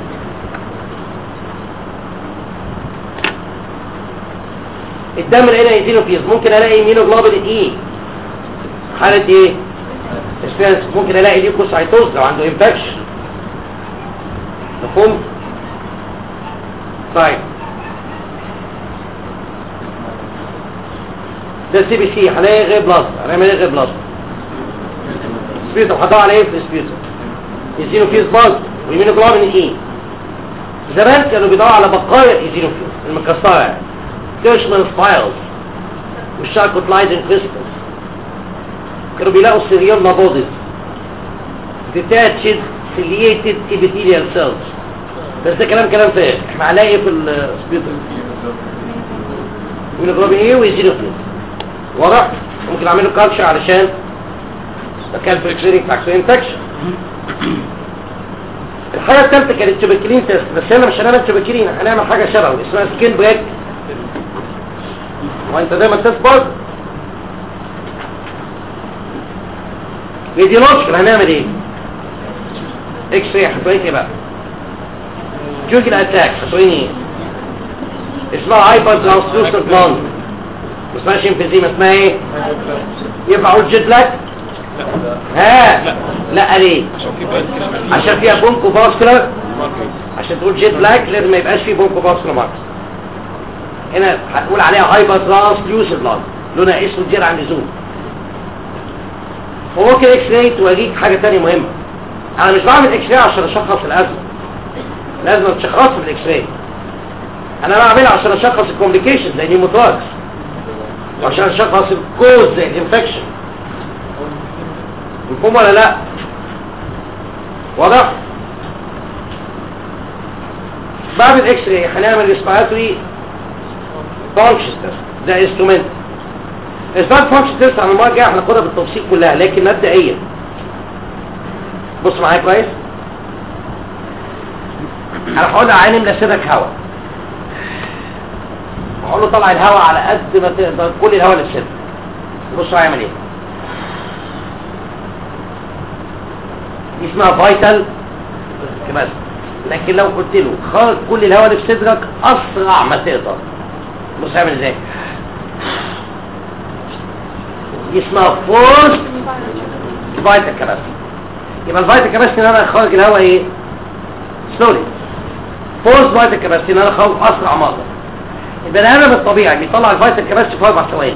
[SPEAKER 1] الدم هنا ايزينوفيلز ممكن الاقي مينوجلوبين اي حالة ايه اسفنس ممكن الاقي ليوكوسايتوز لو عنده انفكشن مفهوم طيب ده سي بي سي هنلاقي غير بلس هنعمل ايه غير بلس سبيتو هضع على ايه في السبيتو ايزينوفيز باز والمينوجلوبين اي زمان كانوا بيدوروا على بقايا الايزينوفيز المكسره يعني تشمل سبايلز والشاركوتلايزن كريستالز كانوا بيلاقوا سيريال نابودز detached ciliated epithelial cells بس ده كلام كلام فارغ احنا هنلاقي في السبيوتر مينوجلوبين ايه ويزينوفيل واضح ممكن اعمل له كالتشر علشان ده كان في الكلينيك فاكتور انفكشن الحاجه الثالثه كانت توبركلين تيست بس هنا مش هنعمل توبركلين هنعمل حاجه شبهه اسمها سكين بريك وانت دايما تيست برضه راديولوجيكال هنعمل ايه اكس راي هتوريك ايه بقى جوجل اتاك هتوريني ايه اسمها هايبر ترانسلوسنت بلوند ما اسمهاش امفيزيما اسمها ايه ينفع اقول جيت لاك ها لا ليه عشان فيها بونكو فاسكولار عشان تقول جيت بلاك لازم ما يبقاش فيه بونكو فاسكولار ماركس هنا هتقول عليها هايبر ترانسلوسنت بلوند لونها اسود زيادة عن اللزوم وممكن اكس راي توريك حاجة تانية مهمة انا مش بعمل اكس راي عشان اشخص الازمة لازم تشخصها بالاكس راي انا بعملها عشان اشخص الكومبليكيشن زي نيموتراكس وعشان اشخص الكوز زي الانفكشن مفهوم ولا لا واضح بعد الاكس راي هنعمل ريسبيراتوري فانكشن تيست ده انسترومنت الريسبيراتوري فانكشن تيست على المره الجايه هناخدها بالتفصيل كلها لكن مبدئيا بص معايا كويس انا هقول عين املى صدرك هواء هقول له طلع الهواء على قد ما تقدر كل الهواء للصدر بص هيعمل ايه دي اسمها فايتال بس لكن لو قلت له خرج كل الهواء اللي في صدرك اسرع ما تقدر بص هيعمل ازاي دي اسمها فورس فايتال كباسيتي يبقى الفايتال كباسيتي ان انا اخرج الهواء ايه سلولي فورس فايتال كباسيتي ان انا اخرج اسرع ما اقدر البني ادم الطبيعي بيطلع الفايتال كباسيتي في اربع ثواني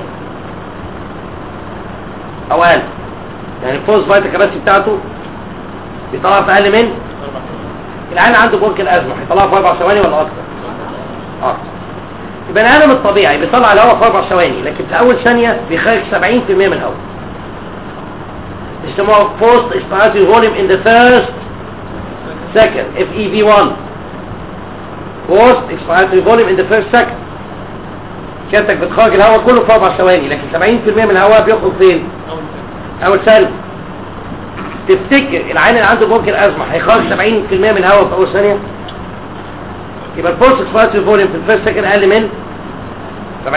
[SPEAKER 1] او اقل يعني الفورس فايتال كباسيتي بتاعته بيطلع في اقل من العين عنده برك الازمه هيطلعها في اربع ثواني ولا اكتر اه البني ادم الطبيعي بيطلع الهواء في اربع ثواني لكن في اول ثانيه بيخرج 70% من الهواء بيسموها post expiratory volume in the first second FEV1 post expiratory volume in the first second كانتك بتخرج الهواء كله في اربع ثواني لكن 70% من الهواء بيخرج فين؟ اول ثانيه تفتكر العين اللي عنده برج الازمه هيخرج 70% من الهواء في اول ثانيه يبقى البوست اكسبيراتوري فوليوم في الفيرست سكند اقل من 70%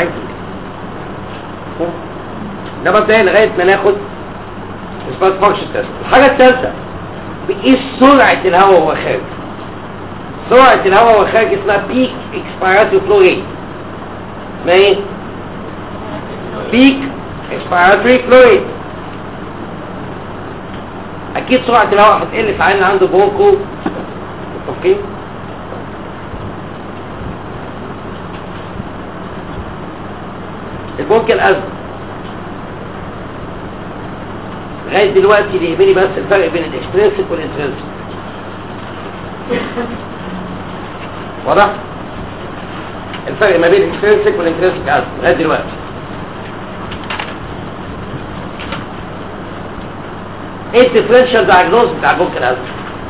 [SPEAKER 1] ده مبدئيا لغايه ما ناخد اثبات فانكشن تيست الحاجه الثالثه بقيس سرعه الهواء وهو خارج سرعه الهواء وهو خارج اسمها بيك اكسبيراتوري فلو ريت اسمها ايه؟ بيك اكسبيراتوري فلو ريت اكيد سرعه الهواء هتقل في عين اللي عنده بونكو اوكي البونك الازمه لغايه دلوقتي اللي يهمني بس الفرق بين الاكسترنسك والانترنسك واضح الفرق ما بين الاكسترنسك والانترنسك ازمه لغايه دلوقتي ايه الديفرنشال دايجنوز بتاع البونك الازمه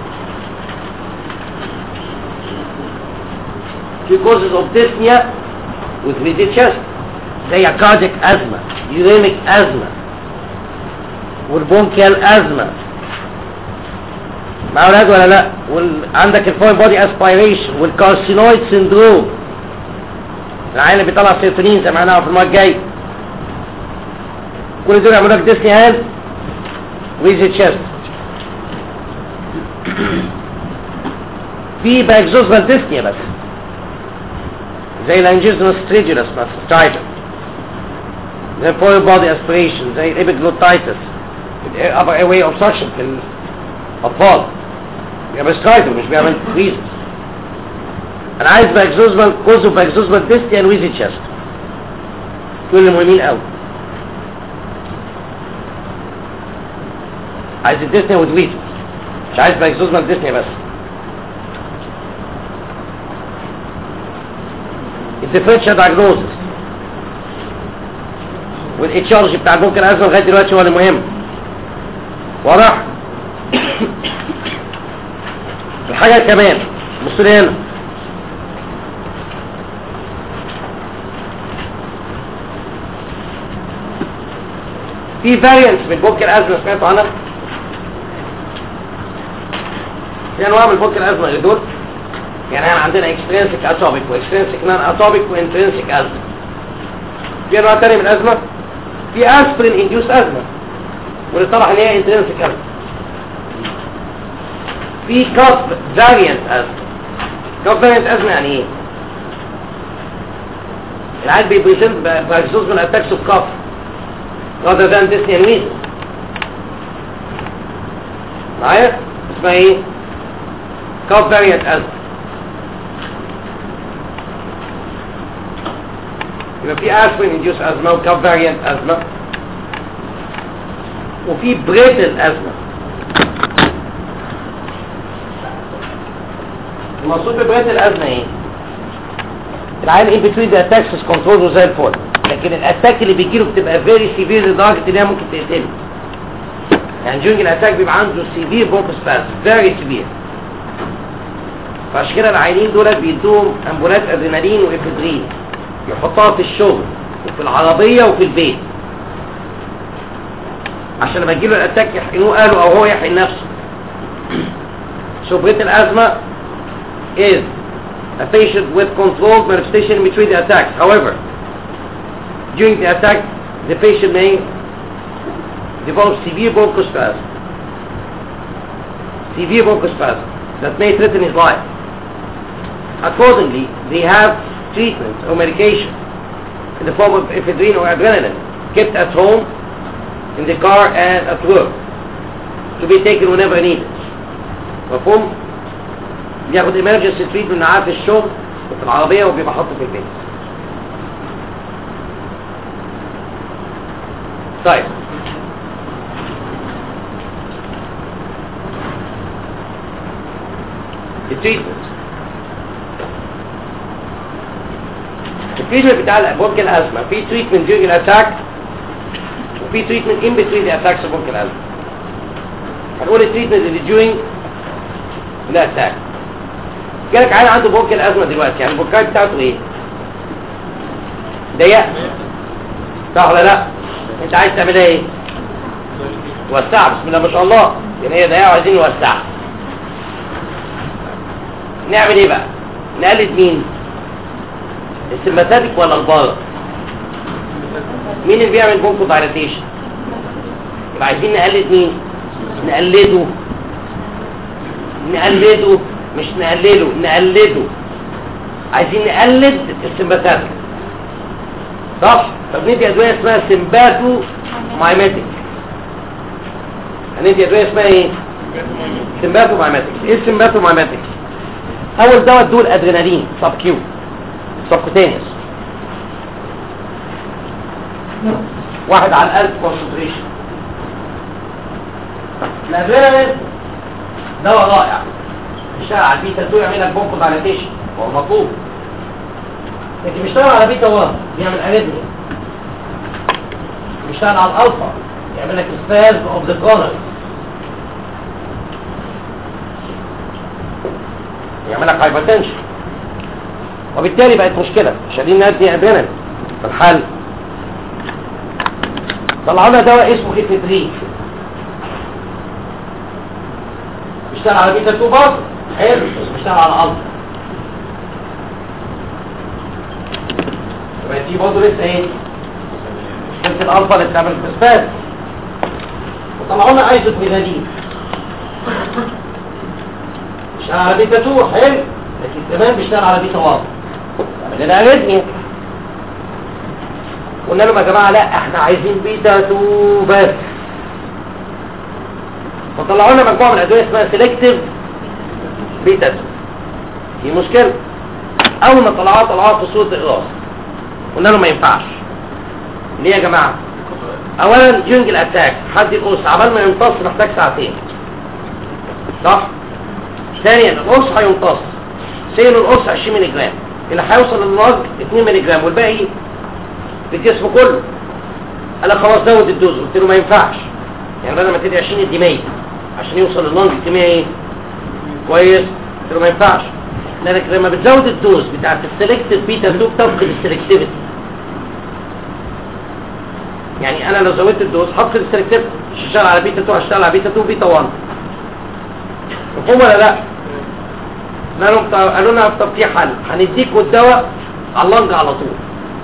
[SPEAKER 1] في causes of dyspnea with rigid chest زي كارديك ازمه يوريميك ازمه والبونكيال ازمه مع اولاد ولا لا وعندك الفوين بودي اسبيريشن والكارسينويد سندروم العين اللي بيطلع سيروتونين زي ما هنعرف في المره الجايه كل دول يعملوا لك ديسني هاند ويزي تشيست في باكزوزمال ديسنيا بس زي الانجيزنوس ستريجولس ماسترايتس زي الفوين بودي اسبيريشن زي الابيجلوتايتس upper airway obstruction في الاطفال بيعمل سترايدر مش بيعمل ويزز انا عايز باكزوزمان كوزو باكزوزمان ديستيان ويزي تشست دول المهمين قوي عايز الديستيان ويز مش عايز باكزوزمان ديستيان بس الديفرنشال دايجنوزس والاتشارج بتاع البنك الازمه لغايه دلوقتي هو المهم واضح الحاجه كمان بص لي هنا في فاريانتس من بنك الازمه سمعتوا عنها في انواع من بنك الازمه غير دول يعني احنا عندنا اكسترينسيك اتوبيك واكسترينسيك نان اتوبيك وانترنسيك ازمه في انواع تانية من الازمه في اسبرين انديوس ازمه واللي طرح ان هي انترنسيك ازمه في كاف فاريانت ازمه كاف فاريانت ازمه يعني ايه العيال بيبريزنت باكسوس من اتاكس اوف كاف rather than dyspnea and measles معايا اسمها ايه كاف فاريانت ازمه يبقى في اسبرين انديوس ازمه وكاف فاريانت ازمه وفي بريتل ازمه المقصود ببريتل الازمه ايه العيان ان بتوين ذا اتاكس كنترول زي الفل لكن الاتاك اللي بيجيله بتبقى فيري سيفير لدرجه ان هي ممكن تقتله يعني جونج الاتاك بيبقى عنده سيفير بومب سباز فيري سيفير فعشان كده العيانين دول بيدوهم امبولات ادرينالين وافيدرين يحطها في الشغل وفي العربيه وفي البيت عشان لما يجيله الاتاك يحقنوه قالوا او هو يحقن نفسه شبهه الازمه is a patient with controlled manifestation between the attacks. However, during the attack, the patient may develop severe bronchospasm. Severe bronchospasm that may threaten his life. Accordingly, they have treatment or medication in the form of ephedrine or adrenaline kept at home, in the car, and at work to be taken whenever needed. مفهوم؟ بياخد emergency treatment معاه في الشغل وفي العربية وبيبقى حاطه في البيت طيب التريتمنت التريتمنت بتاع بونك الازمه في تريتمنت during الاتاك وفي تريتمنت in between the attacks of بونك الازمه هنقول التريتمنت اللي during لا اتاك جالك عيل عنده بوك الازمه دلوقتي يعني البوكايه بتاعته ايه ضيق صح ولا لا انت عايز تعملها ايه توسعها بسم الله ما شاء الله يعني هي ضيقه وعايزين نوسعها نعمل ايه بقى نقلد مين السمباتيك ولا البارا مين اللي بيعمل بونكو دايلاتيشن يبقى عايزين نقلد مين نقلده نقلده مش نقلله نقلده عايزين نقلد السمباتيك صح طب ندي ادويه اسمها سمباتو مايماتيك هندي ادويه اسمها ايه سمباتو مايماتيك ايه السمباتو مايماتيك اول دواء دول ادرينالين سب كيو سبكوتينيوس واحد على القلب كونسنتريشن الادرينالين دواء رائع بيشتغل على البيتا 2 يعمل لك بونكو دايلاتيشن هو مطلوب لكن بيشتغل على بيتا 1 بيعمل اريثميا بيشتغل على الالفا يعمل لك سباز اوف ذا كورنر يعمل لك هايبرتنشن وبالتالي بقت مشكله مش قادرين ندي ادرينالين فالحل طلعوا لنا دواء اسمه افيدرين بيشتغل على بيتا 2 برضه حلو بس بيشتغل على الالفا يبقى دي برضه لسه ايه شفت الالفا اللي بتعمل فوسفات وطلعوا لنا ايزوبرينالين بيشتغل على بيتا 2 حلو لكن كمان بيشتغل على بيتا 1 يعمل لنا اريثميا قلنا لهم يا جماعه لا احنا عايزين بيتا 2 بس فطلعوا لنا مجموعه من الادويه اسمها سيلكتيف بيتا 2 دي مشكله اول ما طلعوها طلعوها في صوره اقراص قلنا له ما ينفعش ليه يا جماعه اولا جنج الاتاك حد القرص عبال ما يمتص محتاج ساعتين صح ثانيا القرص هيمتص سيل القرص 20 مللي جرام اللي هيوصل للمرض 2 مللي جرام والباقي في الجسم كله قال لك خلاص زود الدوز قلت له ما ينفعش يعني بدل ما تدي 20 ادي 100 عشان يوصل لللنج الكميه ايه كويس قلت له ما ينفعش لانك لما بتزود الدوز بتاعت السلكتيف بيتا 2 بتفقد السلكتيفيتي يعني انا لو زودت الدوز هفقد السلكتيفيتي مش هشتغل على بيتا 2 هشتغل على بيتا 2 بيتا 1 مفهوم ولا لا قالوا لهم طب- قالوا لنا طب في حل هنديكوا الدواء على اللنج على طول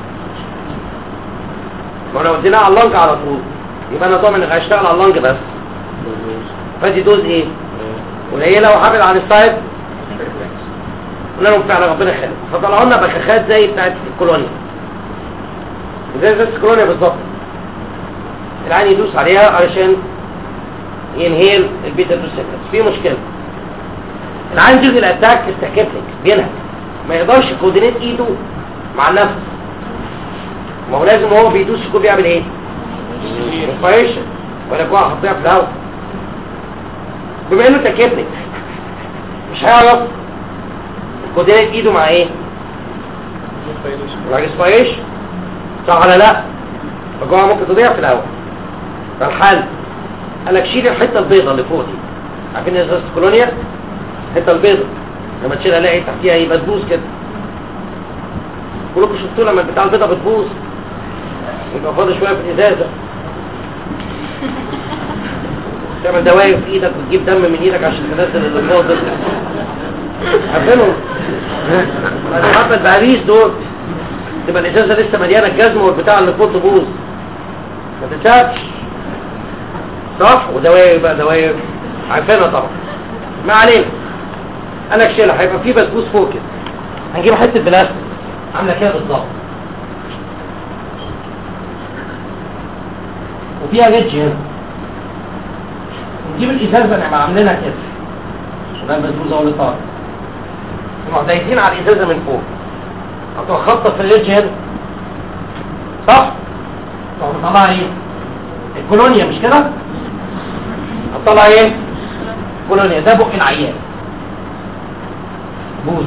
[SPEAKER 1] ما لو اديناه على اللنج على طول يبقى انا ضامن انك هشتغل على اللنج بس فدي دوز ايه قليله وحامل عن السايد قلنا لهم فعلا ربنا يخليك فطلعوا لنا بخاخات زي بتاعت الكولونيا زي زي الكولونيا بالظبط العين يدوس عليها علشان ينهيل البيتا 2 سيكنس في مشكله العين جزء الاتاك استكفلك بينهك ما يقدرش كوردينيت ايده مع النفس ما هو لازم هو بيدوس يكون بيعمل ايه انسبيريشن ولا جوه حطيها في الهواء بما انه تكبنك مش هيعرف كوردينيت ايده مع ايه مع الانسبيريشن صح ولا لا فجوه ممكن تضيع في الهواء فالحل قال لك شيل الحته البيضاء اللي فوق دي عارفين ازازه كولونيا الحته البيضاء لما تشيلها الاقي تحتيها ايه بتبوظ كده كلكم شفتوا لما البتاع البيضاء بتبوظ يبقى فاضي شويه في الازازه تعمل دواير في ايدك وتجيب دم من ايدك عشان تنزل اللي فاضل عارفينهم حبة باريس دول تبقى الازازه لسه مليانه الجزمه والبتاع اللي فوق تبوظ ما تتسابش صح ودواير بقى دواير عارفينها طبعا ما علينا انا شيلها هيبقى في بسبوس فوق كده هنجيب حته بلاستيك عامله كده بالظبط وفيها ريدج هنا نجيب الازازه نبقى عاملينها كده عشان البسبوسه هو اللي طالع نروح دايسين على الازازه من فوق هتروح خبطه في الريدج هنا صح؟ تروح مطلعها ايه؟ الكولونيا مش كده؟ هتطلع ايه؟ كولونيا ده بق العيان بوز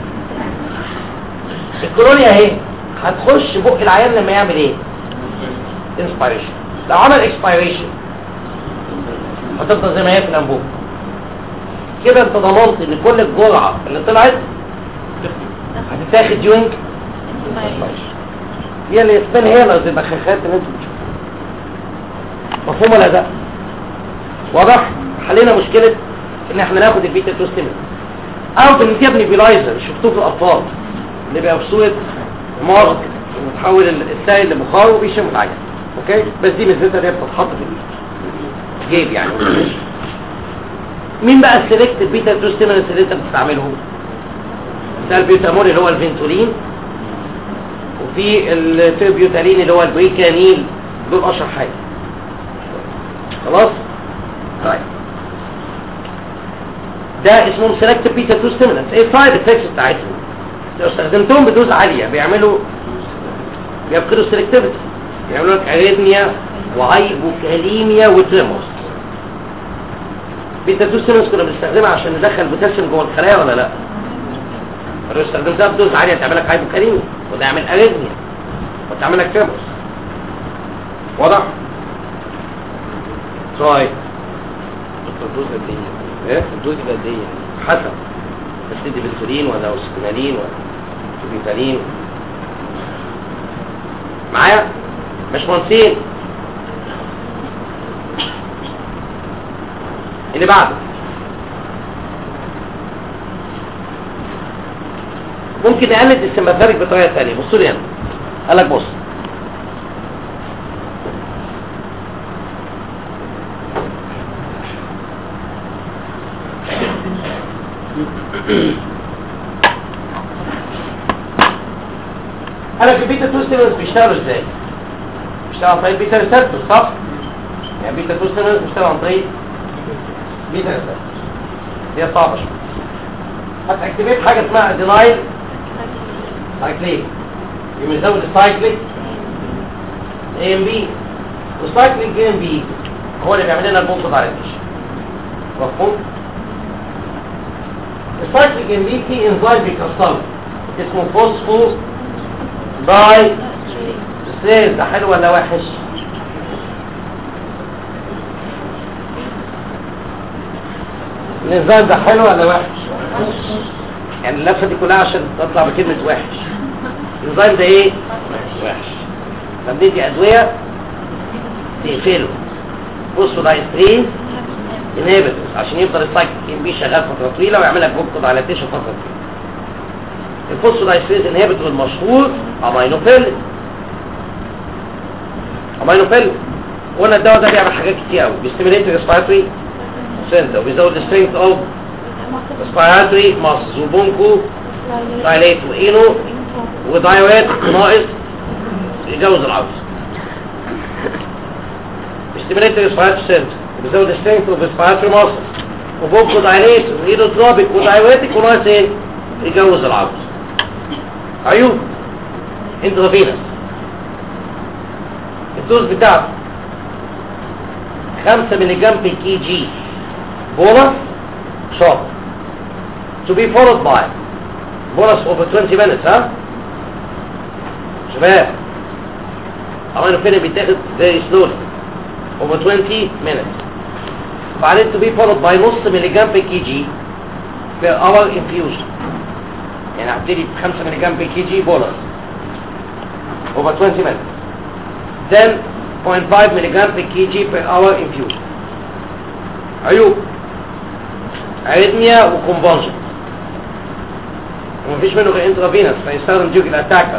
[SPEAKER 1] الكولونيا اهي هتخش بق العيان لما يعمل ايه؟ انسبيريشن لو عمل اكسبيريشن هتفضل زي ما هي في الانبوب كده انت ضمنت ان كل الجرعه اللي طلعت هتتاخد يونج هي اللي يسمن هي اللي البخاخات اللي انتوا بتشوفوها مفهوم ولا لا واضح حلينا مشكله ان احنا ناخد البيتا 2 ستيمولانت او بنديها بنيبيلايزر شفتوه في الاطفال اللي بيبقى في صوره مارك وتحول السائل لبخار وبيشم الحاجه اوكي بس دي ميزتها ان هي بتتحط في الجيب يعني مين بقى السلكت بيتا 2 ستيمولانت اللي انت بتستعمله ده البيوتامول اللي هو الفنتولين وفي التربيوتالين اللي هو البريكانيل دول اشهر حاجه خلاص طيب ده اسمهم سيلكتيف بيتا 2 ستيمولانتس ايه السايد افكتس بتاعتهم لو استخدمتهم بدوز عاليه بيعملوا بيفقدوا السلكتيفيتي بيعملوا لك اريثميا وهايبوكاليميا وتريموس بيتا 2 ستيمولانتس كنا بنستخدمها عشان ندخل بوتاسيوم جوه الخلايا ولا لا لو استخدمتها بدوز عاليه تعمل لك هايبوكاليميا وده يعمل اريثميا وتعمل لك تريموس واضح طيب
[SPEAKER 2] الدوز قد ايه؟
[SPEAKER 1] ايه
[SPEAKER 2] الدوز قد ايه يعني؟
[SPEAKER 1] حسب بس تدي بنسولين ولا اوسكينالين ولا سوبيتالين معايا مش مهندسين اللي بعده ممكن نقلد السمباثيك بطريقه ثانيه بصوا لي هنا قال لك بص انا في بيتا 2 ستيمولز بيشتغلوا ازاي بيشتغلوا عن طريق بيتا ريسبتور صح يعني بيتا 2 ستيمولز بيشتغلوا عن طريق بيتا ريسبتور هي صعبه شويه هتاكتيفيت حاجه اسمها ادينايل سايكلين يبقى نزود السايكليك اي ام بي والسايكليك اي ام بي هو اللي بيعمل لنا البومب دايركشن مفهوم السايكليك ام بي في انزيم بيكسره اسمه فوسفو داي ستريز ده حلو ولا وحش الانزيم ده حلو ولا وحش يعني اللفه دي كلها عشان تطلع بكلمه وحش الانزيم ده ايه وحش طب ندي ادويه تقفله فوسفو داي ستريز انهبيتورز عشان يفضل السايكل ام بي شغال فتره طويله ويعمل لك بوب دايلاتيشن فتره طويله الفوسفودايستريز انهبيتور المشهور امينوفيل امينوفيل قلنا الدواء ده بيعمل حاجات كتير قوي بيستيميليت الريسبيراتوري سنتر وبيزود السترينث اوف ريسبيراتوري ماسلز وبونكو دايليت واينو ودايوات ناقص يجوز العوز بيستيميليت الريسبيراتوري سنتر وبيزود السترينث اوف ريسبيراتوري ماسلز وبونكو دايليت واينو تروبيك ودايواتيك وناقص ايه يجوز العوز عيوب انترافينس الدوز بتاعته 5 ملي جرام في كي جي بونص شوت to be followed by bonus over 20 minutes ها شباب امينو فين بيتاخد very slowly over 20 minutes وبعدين to be followed by نص ملي جرام في كي جي per hour infusion يعني هبتدي ب 5 ملي جرام كي جي بولس over 20 minutes then 0.5 ملي جرام كي جي per hour infusion عيوب اريثميا وكونفولجن ومفيش منه غير انترافينس فيستخدم ديوك الاتاكر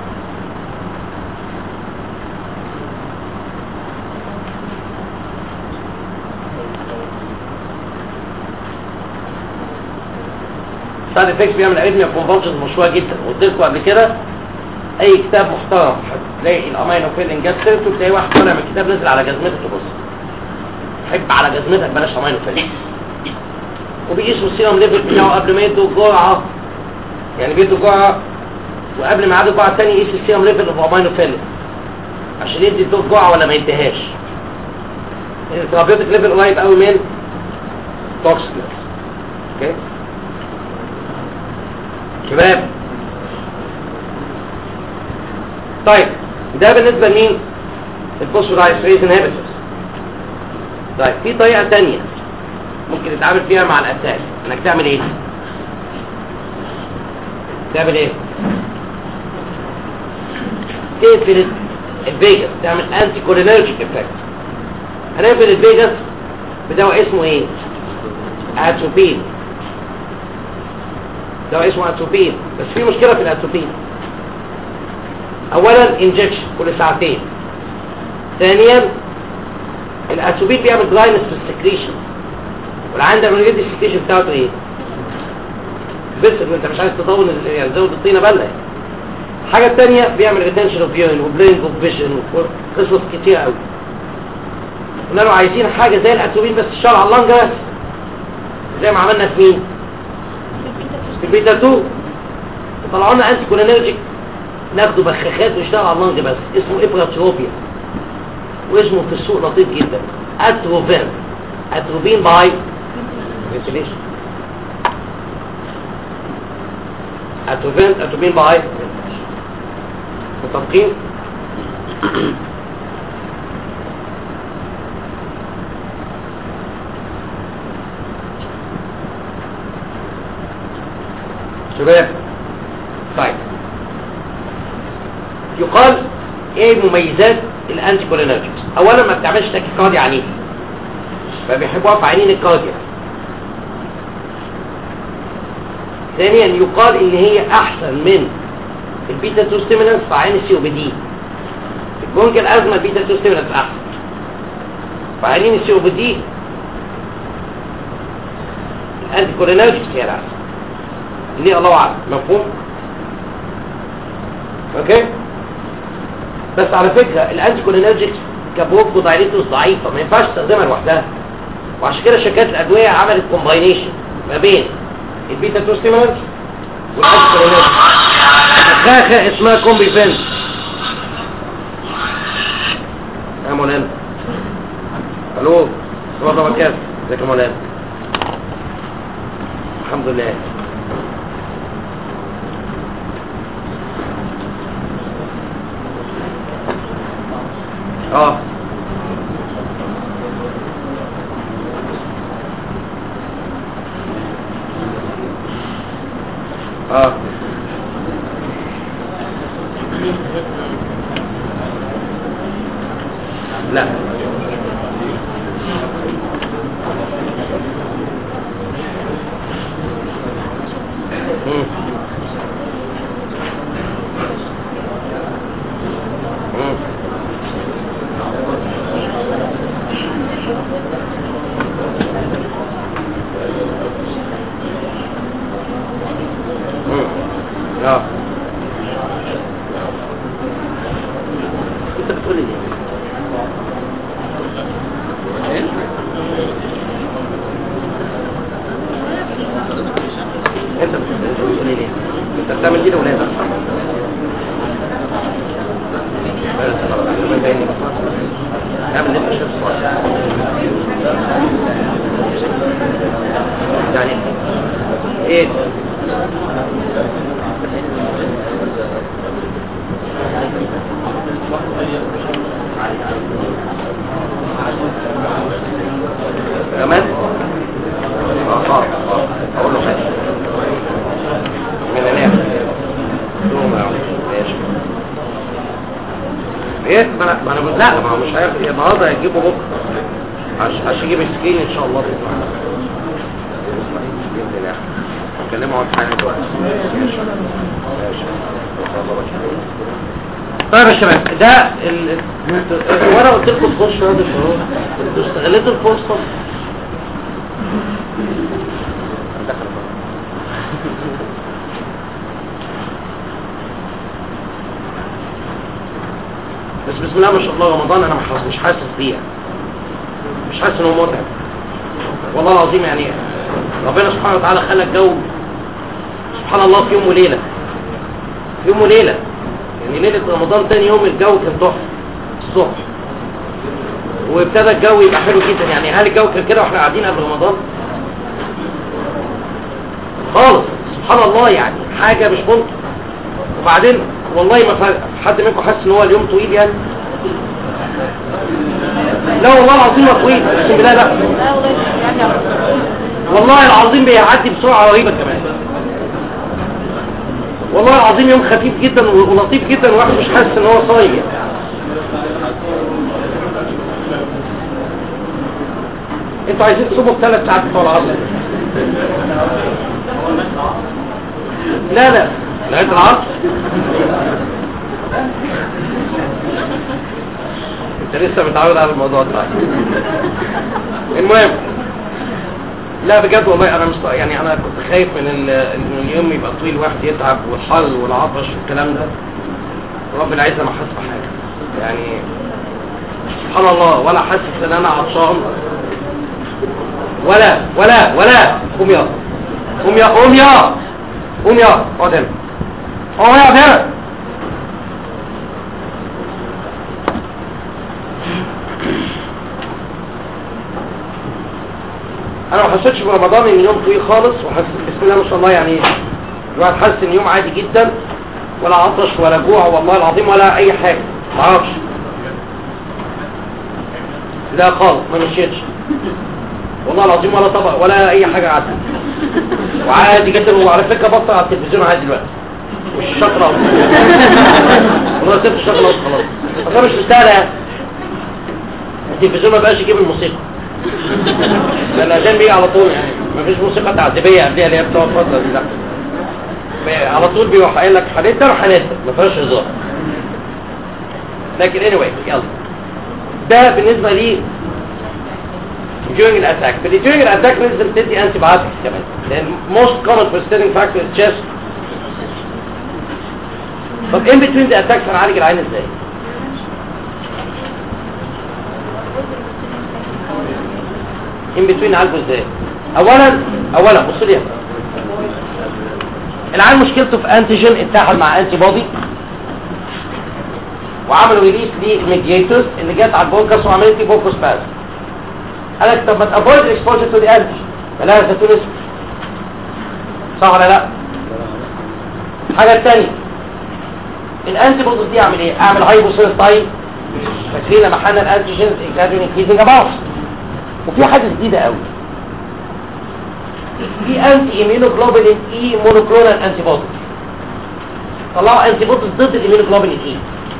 [SPEAKER 1] سايد افكتس بيعمل اريثميا كونفولجن مشهوره جدا قلت لكم قبل كده اي كتاب محترم هتلاقي الامينو فيلين جاب سيرته تلاقي واحد طالع من الكتاب نزل على جزمتك تبص حب على جزمتك بلاش امينو فيلين وبيقيسوا السيرم ليفل بتاعه قبل ما يدوا الجرعه يعني بيدوا جرعه وقبل ما يعادوا الجرعه الثانيه يقيس السيرم ليفل اوف امينو فيلين عشان يدي الدور جرعه ولا ما يديهاش الثيرابيوتيك ليفل قريب قوي من توكسيكنس اوكي شباب طيب ده بالنسبة لمين الفوسفودايستريز انهبيتورز طيب في طريقة تانية ممكن تتعامل فيها مع الأتاك انك تعمل ايه تعمل ايه تقفل الفيجاس تعمل انتي كولينرجيك افكت هنقفل الفيجاس بدواء اسمه ايه اتروبين دواء اسمه اتروبين بس في مشكلة في الاتروبين اولا انجكشن كل ساعتين ثانيا الاتروبين بيعمل دراينس في السكريشن والعين ده بنجد السكريشن بتاعته ايه بس ان انت مش عايز تطول ال- يعني تزود الطينه بله الحاجه الثانيه بيعمل ريتنشن اوف يورين وبلينج اوف فيجن وقصص كتير قوي قلنا له عايزين حاجه زي الاتروبين بس تشتغل على اللنجه بس زي ما عملنا في مين في البيتا 2 وطلعوا لنا انتي كولينرجيك ناخده بخاخات ويشتغل على اللنج بس اسمه ابراتروبيا واسمه في السوق لطيف جدا اتروفين اتروبين باي ventilation اتروفين اتروبين باي متفقين شباب طيب يقال ايه مميزات الانتي كولينرجيكس اولا ما بتعملش تاكيكارديا عنيف فبيحبوها في عينين الكارديا ثانيا يقال ان هي احسن من البيتا 2 ستيمولانس في عين السي او بي دي ممكن الازمه البيتا 2 ستيمولانس احسن في عينين السي او بي دي الانتي كولينرجيكس هي الاحسن ليه الله اعلم مفهوم اوكي بس على فكرة الانتي كولينرجيكس كبروكو دايريتوس ضعيفة ما ينفعش تستخدمها لوحدها وعشان كده شركات الادوية عملت كومباينيشن ما بين البيتا 2 ستيمولانت والانتي كولينرجيكس بخاخة اسمها كومبي فين يا مولانا الو صباح الخير ازيك يا مولانا الحمد لله اه اه لا مم. مم. مم. اه انت بتقول ايه ايه انت بتقول ايه انت بتعمل كده ولا لا اعمل انت شوف يعني ايه كمان اه اه اه اقول له ماشي من هناك دوم يا عم. ماشي ايه ما انا ما انا بقول- لا ما هو مش عارف النهارده هيجيبه بكره عشان عشان يجيب السكين ان شاء الله باذن الله باذن الله هكلمه عن حاجه دلوقتي ماشي ماشي طيب يا شباب ده ال... وانا قلت لكم تخش هذا الشهور انتوا استغلتوا الفرصه بس بسم الله ما شاء الله رمضان انا مح- مش حاسس بيه مش حاسس ان هو متعب والله العظيم يعني ربنا سبحانه وتعالى خلى الجو سبحان الله في يوم وليله في يوم وليله يعني ليله رمضان تاني يوم الجو كان تحفه الصبح وابتدى الجو يبقى حلو جدا يعني هل الجو كان كده واحنا قاعدين قبل رمضان خالص سبحان الله يعني حاجه مش ممكن وبعدين والله ما فرق حد منكم حاسس ان هو اليوم طويل يعني لا والله العظيم ما طويل اقسم بالله لا
[SPEAKER 3] لا والله يعني على طول.
[SPEAKER 1] والله العظيم بيعدي بسرعه رهيبه كمان والله العظيم يوم خفيف جدا ولطيف جدا والواحد مش حاسس ان هو صايم انتوا عايزين تصوموا الثلاث ساعات بتوع العصر لا لا لغايه العصر انت لسه متعود على الموضوع ده المهم لا بجد والله انا مش يعني انا كنت خايف من ال- ان اليوم يبقى طويل واحد يتعب والحر والعطش والكلام ده ورب العزه ما حاسس بحاجه يعني سبحان الله ولا حاسس ان انا عطشان ولا ولا ولا قوم يا قوم يا قوم يا قوم يا اقعد هنا اقعد هنا انا ما حسيتش برمضان ان اليوم طويل خالص وحسيت بسم الله ما شاء الله يعني الواحد حاسس ان اليوم عادي جدا ولا عطش ولا جوع والله العظيم ولا اي حاجه ما اعرفش لا خالص ما مشيتش والله العظيم ولا طبق ولا اي حاجه عدت وعادي جدا وعلى فكره بطل على التلفزيون عادي دلوقتي مش شكرا والله سبت الشكرا خلاص اصلا مش مستاهله يعني التلفزيون ما بقاش يجيب الموسيقى لان عشان بيجي على طول يعني مفيش موسيقى تعذيبيه قبلها اللي هي بتقعد فتره دي لا بي- على طول بيروح قايل لك هنقدر وهنقدر ما فيهاش هزار لكن anyway يلا ده بالنسبه لي during الاتاك but during الاتاك لازم تدي انتي بايوتكس كمان لان most common persisting factor is chest طب in between the attacks هنعالج العين ازاي؟ in between نعالجه ازاي؟ اولا اولا بص لي هنا. العيان مشكلته في انتيجين اتحد مع انتي بودي وعملوا ريليس للميدياتورز اللي جت على البوكس وعملت لي بوكس باز قال لك طب ما تافويد الاكسبوجر تو ذا انتيجين بلاها زيتون اسود صح ولا لا؟ الحاجه الثانيه الانتي بوديز دي اعمل ايه؟ اعمل هايبوسيرس تايب فاكرين لما حنا الانتيجينز اكادون انكريزنج اباوت وفي حاجه جديده قوي في انتي ايمينوجلوبولين اي مونوكلونال انتي بودي طلعوا انتي بوديز ضد الايمينوجلوبولين اي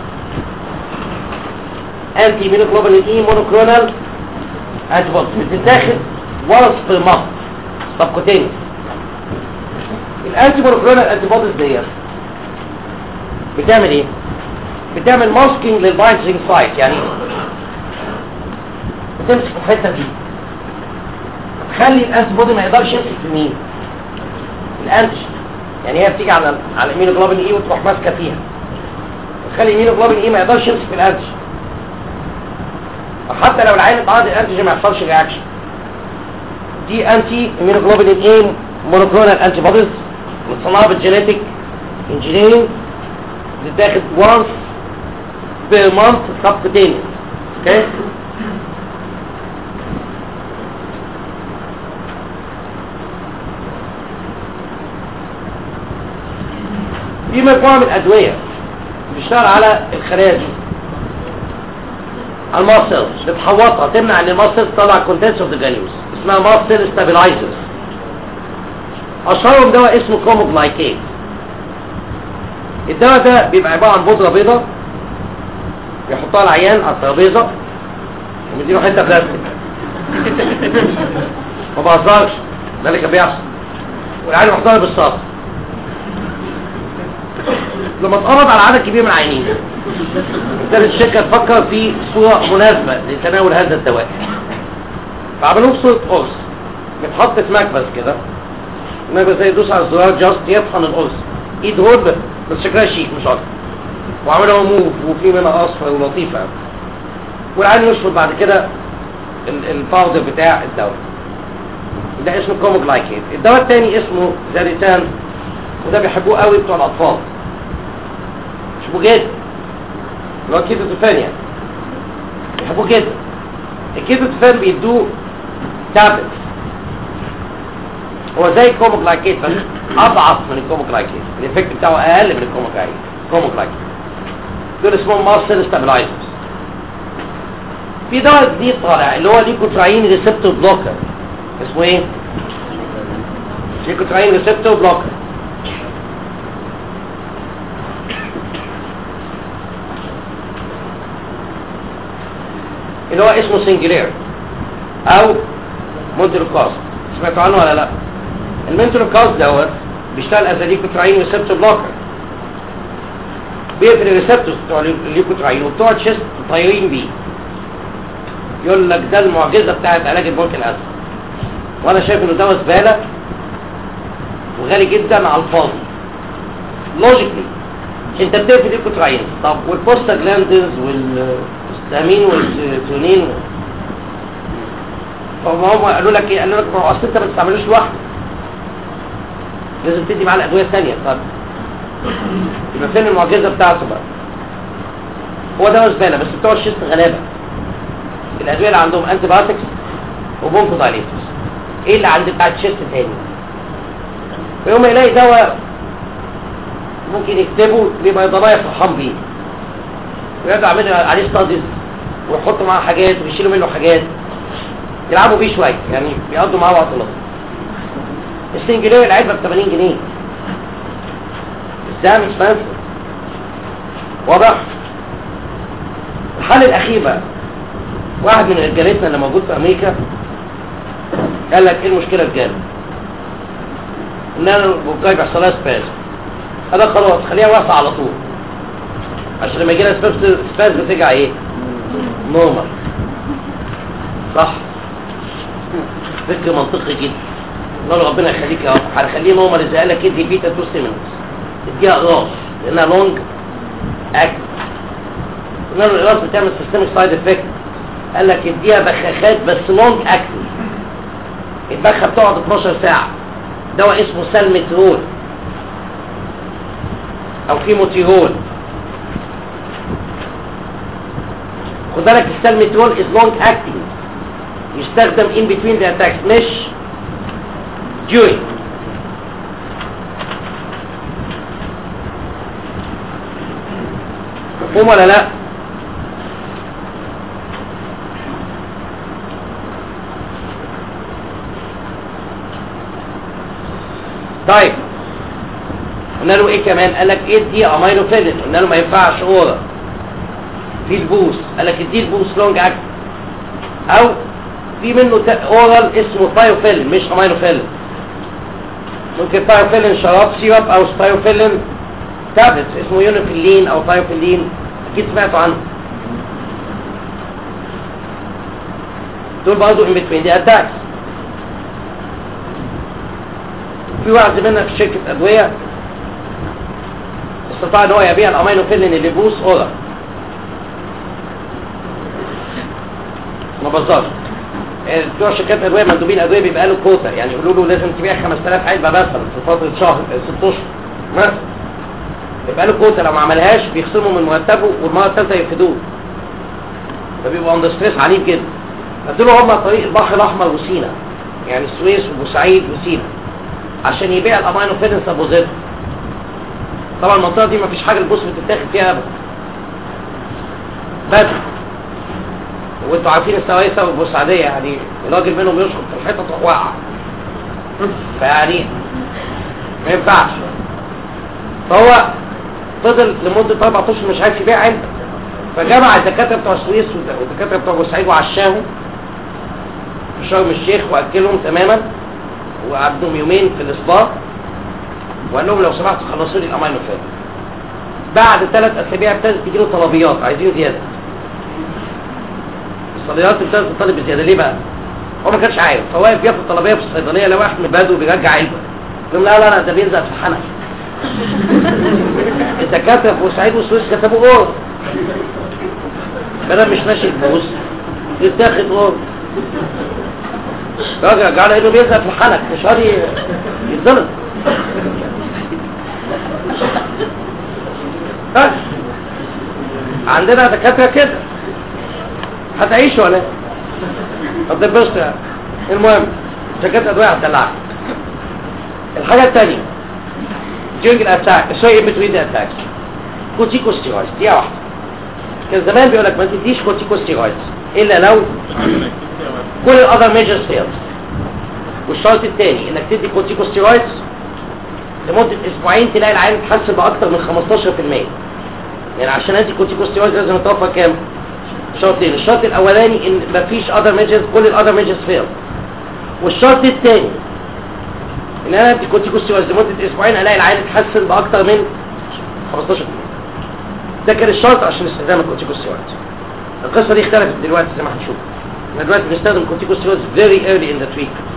[SPEAKER 1] انتي ايمينوجلوبولين اي مونوكلونال انتي بوديز بتتاخد ورص في المصل سبكوتينيوس الانتي مونوكلونال انتي بوديز ديت بتعمل ايه بتعمل ماسكينج للبايندنج سايت يعني بتمسك في الحته دي تخلي الانتي بودي ما يقدرش يمسك في مين الانتيجين يعني هي بتيجي على على الامينوجلوبين اي وتروح ماسكه فيها تخلي الامينوجلوبين اي ما يقدرش يمسك في الانتيجين حتى لو العين اتعرض الانتيجين ما يحصلش رياكشن دي انتي امينوجلوبين اي مونوكلونال انتي بوديز متصنعه بالجينيتك انجينيرنج بتتاخد وانس بير مانث سبكوتينيوس اوكي في مجموعة من الأدوية بتشتغل على الخلايا دي الماسل بتحوطها تمنع ان الماسل تطلع كونتنتس اوف ذا جانيوس اسمها ماسل ستابلايزرز اشهرهم دواء اسمه كروموجلايكيت الدواء ده بيبقى عبارة عن بودرة بيضة يحطها العيان على الترابيزة ومديله حتة بلاستيك ما بهزرش ده اللي كان بيحصل والعيان يحطها بالصاص لما تقرب على عدد كبير من العينين ابتدت الشركه تفكر في صوره مناسبه لتناول هذا الدواء فعملوه في صوره قرص بتحط في مكبس كده المكبس زي يدوس على الزرار جاست يطحن القرص ايد هول بس شكلها شيك مش اكتر وعملها موف وفي منها اصفر ولطيفه قوي والعين يشفط بعد كده ال- الباودر بتاع الدواء ده اسمه كوموجلايكيت الدواء الثاني اسمه زاريتان وده بيحبوه قوي بتوع الاطفال بيحبوه جدا اللي هو كيتوتوفان يعني بيحبوه جدا الكيتوتوفان بيدوه تابلت هو زي الكوموجلايكيت بس اضعف من الكوموجلايكيت الايفكت بتاعه اقل من الكوموجلايكيت كوموجلايكيت دول اسمهم ماسل ستابلايزرز في دواء جديد طالع اللي هو ليكوتراين ريسبتور بلوكر اسمه ايه ليكوتراين ريسبتور بلوكر اللي هو اسمه سنجلير او مونتروكاست سمعتوا عنه ولا لا المونتروكاست دوت بيشتغل از ليكوتراين ريسبتور بلوكر بيقفل الريسبتورز بتوع الليكوتراين وبتوع الشيست طايرين بيه يقول لك ده المعجزه بتاعت علاج البرك الاسد وانا شايف انه دواء زباله وغالي جدا على الفاضي لوجيكلي انت بتقفل الليكوتراين طب والبوستا جلاندز والستامين والسيروتونين فهم هم قالوا لك ايه قالوا لك ما هو اصل انت ما تستعملوش لوحده لازم تدي معاه الادويه الثانيه طب يبقى فين المعجزه بتاعته بقى هو ده زباله بس بتوع الشيست غلابه الادويه اللي عندهم انتي بايوتكس وبونكو دايليتس ايه اللي عند بتاع الشيست تاني ويوم ما يلاقي دواء ممكن يكتبه يبقى ضبايا فرحان بيه ويقعدوا يعملوا عليه ستاديز ويحطوا معاه حاجات ويشيلوا منه حاجات يلعبوا بيه شويه يعني بيقضوا معاه وقت لطيف السنجلير العلبه ب 80 جنيه السهم اكسبانسيف واضح الحل الاخير بقى واحد من رجالتنا اللي موجود في امريكا قال لك ايه المشكله في جالب ان انا البوكاي بيحصل لها سباز هذا خلاص خليها واسعه على طول عشان لما يجي لها سباز سباز بترجع ايه نورمال صح فكر منطقي جدا قال له ربنا يخليك يا رب هنخليه نورمال ازاي قال لك ادي بيتا تو ستيمنتس اديها اقراص لانها لونج اكت قلنا له الاقراص بتعمل سيستمك سايد افكت قال لك اديها بخاخات بس لونج اكت البخه بتقعد 12 ساعه دواء اسمه سلمترول او كيموتيرول خد بالك السلمترول از لونج اكتنج يستخدم in between the attacks مش during مفهوم ولا لا طيب قلنا له ايه كمان قال لك ادي امينوفيلين قلنا له ما ينفعش اورا في البوس قال لك ادي البوس لونج اكت او في منه تا- اورال اسمه ثايوفيلين مش امينوفيلين ممكن ثايوفيلين شراب سيرب او ثايوفيلين تابلت اسمه يونيفيلين او ثايوفيلين اكيد سمعتوا عنه دول برضه ان بتوين دي اتاكس في واحد زميلنا في شركه ادويه استطاع ان هو يبيع الامينوفيلين اللي بوس اورال ما بهزرش بتوع شركات ادويه مندوبين ادويه بيبقى له كوتا يعني يقولوا له لازم تبيع 5000 علبه مثلا في فتره شهر 6 اشهر مثلا يبقى له كوتا لو ما عملهاش بيخصموا من مرتبه والمره الثالثه يفقدوه فبيبقوا اندر ستريس عنيف جدا قلت له هم طريق البحر الاحمر وسينا يعني السويس وبورسعيد وسينا عشان يبيع الامينوفيلين سابوزيت طبعا المنطقه دي ما فيش حاجه البوس بتتاخد فيها ابدا بس وانتوا عارفين السويسه والبورسعيديه يعني الراجل منهم يشخط في الحيطه تروح واقعه فيعني ما ينفعش فهو فضل لمده اربع اشهر مش عارف يبيع علبه فجمع الدكاتره بتوع السويس والدكاتره بتوع بورسعيد وعشاهم في شرم الشيخ واكلهم تماما وقعدهم يومين في الاسباط وقال لهم لو سمحتوا خلصوا لي الامينوفيل بعد ثلاث اسابيع ابتدت تجي له طلبيات عايزين زياده الصيدليات ابتدت تطالب بزياده ليه بقى؟ هو ما كانش عارف فواقف بياخد طلبيه في الصيدليه لو واحد من بدو بيرجع علبه يقول لا لا لا ده بيلزق في الحنك الدكاتره في بورسعيد والسويس كتبوا اور بدل مش ماشي الفلوس يتاخد اور راجع رجع له انه بيلزق في الحنك مش راضي يتظلم بس عندنا دكاتره كده هتعيش ولا هتدبسوا يعني المهم شركات ادويه هتدلعك الحاجه الثانيه during الاتاك سوري in between the attacks كورتيكوستيرويدز دي واحده كان زمان بيقول لك ما تديش كورتيكوستيرويدز الا لو كل الاذر ميجرز فيلز والشرط الثاني انك تدي كورتيكوستيرويدز لمده اسبوعين تلاقي العين اتحسن باكثر من 15% يعني عشان ادي كورتيكوستيرويدز لازم اتوفى كام شرطين الشرط الاولاني ان مفيش اذر ميجرز كل الاذر ميجرز فيل والشرط الثاني ان انا ادي كورتيكوستيرويدز لمده اسبوعين الاقي العين اتحسن باكثر من 15% ده كان الشرط عشان استخدام الكورتيكوستيرويدز القصه دي اختلفت دلوقتي زي ما هنشوف احنا دلوقتي بنستخدم كورتيكوستيرويدز very early in the treatment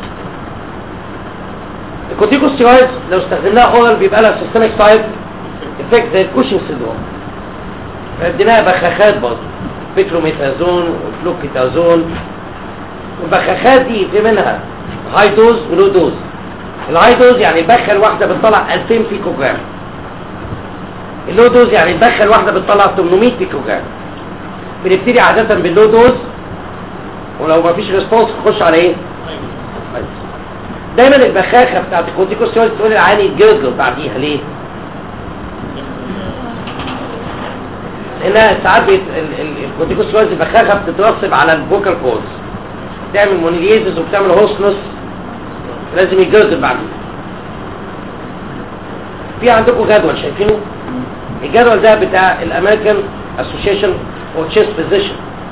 [SPEAKER 1] الكورتيكوستيرويدز لو استخدمناها اورال بيبقى لها سيستميك سايد افكت زي الكوشنج سيندروم اديناها بخاخات برضه بيكروميتازون وفلوكيتازون البخاخات دي في منها هاي دوز ولو دوز الهاي دوز يعني البخه الواحده بتطلع 2000 بيكو جرام اللو دوز يعني البخه الواحده بتطلع 800 بيكو جرام بنبتدي عاده باللو دوز ولو ما فيش ريسبونس نخش على ايه دايما البخاخه بتاعت الكورتيكوستيرويد تقول العيان يتجلجل بعديها ليه لانها ساعات بيت... ال- ال- الكورتيكوستيرويد البخاخه بتترسب على البوكال كورز تعمل مونيليزز وبتعمل هوسنس لازم يتجلجل بعديها في عندكم جدول شايفينه الجدول ده بتاع الامريكان اسوشيشن فور تشيست فيزيشن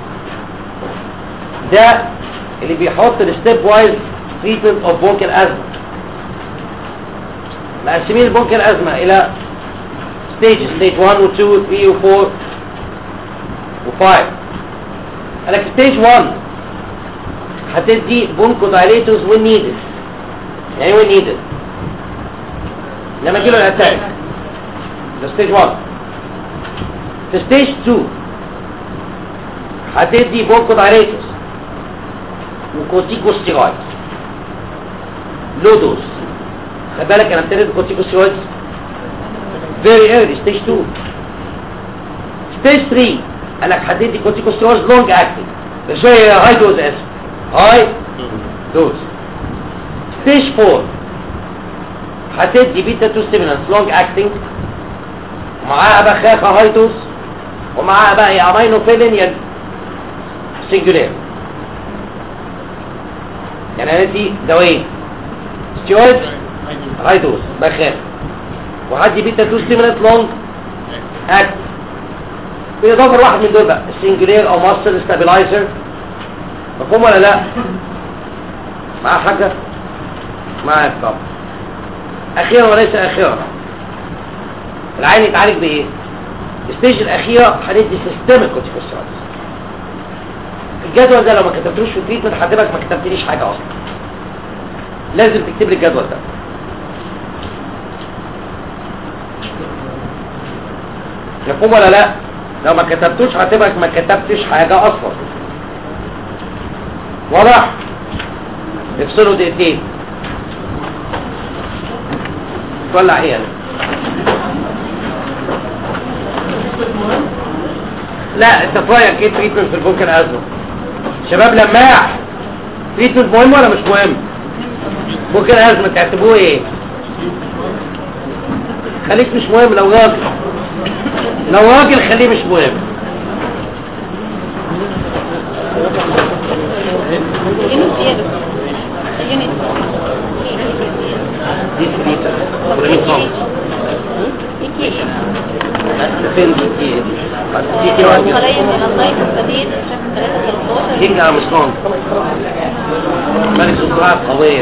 [SPEAKER 1] ده اللي بيحط الستيب وايز تريتمنت اوف بونكال ازمه مقسمين البونكال ازمه الى ستيج ستيج 1 و 2 و 3 و 4 و 5 قالك ستيج 1 هتدي بونكو دايليتورز وين نيدد يعني وين نيدد لما يجيله الاتاك ده ستيج 1 في ستيج 2 هتدي بونكو دايليتورز وكورتيكوستيرويد لو دوز خد بالك انا ابتديت كورتيكوستيرويد فيري ايرلي ستيج 2 ستيج 3 قال لك هتدي كورتيكوستيرويد لونج اكتنج بس هي هاي دوز اسف هاي دوز ستيج 4 هتدي بيتا 2 ستيمولانس لونج اكتنج ومعاها بخاخه هاي دوز ومعاها بقى يا امينوفيلين يا سنجولير يعني انا دي دوايين ستيرويد هاي دوز بخاف وعدي بيتا 2 ستيمولانت لونج اكت بالاضافه لواحد من دول بقى السنجولير او ماستر ستابلايزر مفهوم ولا لا معاه حاجه معاك طبعا اخيرا وليس اخيرا العين يتعالج بايه الستيج الاخيره هندي سيستمك كورتيكوستيرويدز الجدول ده لو ما كتبتلوش في التريتمنت هتبقى ما كتبتليش حاجه اصلا لازم تكتب لي الجدول ده مفهوم ولا لا لو ما كتبتوش هتبقى ما كتبتش حاجه اصلا واضح افصلوا دقيقتين طلع ايه يعني لا انت في رايك ايه تريتمنت في البونكر ازمه شباب لماح تريتمنت مهم ولا مش مهم بونكر ازمه تعتبروه ايه خليك مش مهم لو راجل لو راجل خليه مش مهم
[SPEAKER 3] يونس زيادة يونس
[SPEAKER 1] دي سبيكر ولا مين صوت ده فين دي دي دي دي واحد
[SPEAKER 3] خلايا الأنزايم الفتيد شكل 3
[SPEAKER 1] كينج ارمسترونج ملك الزراعة قوية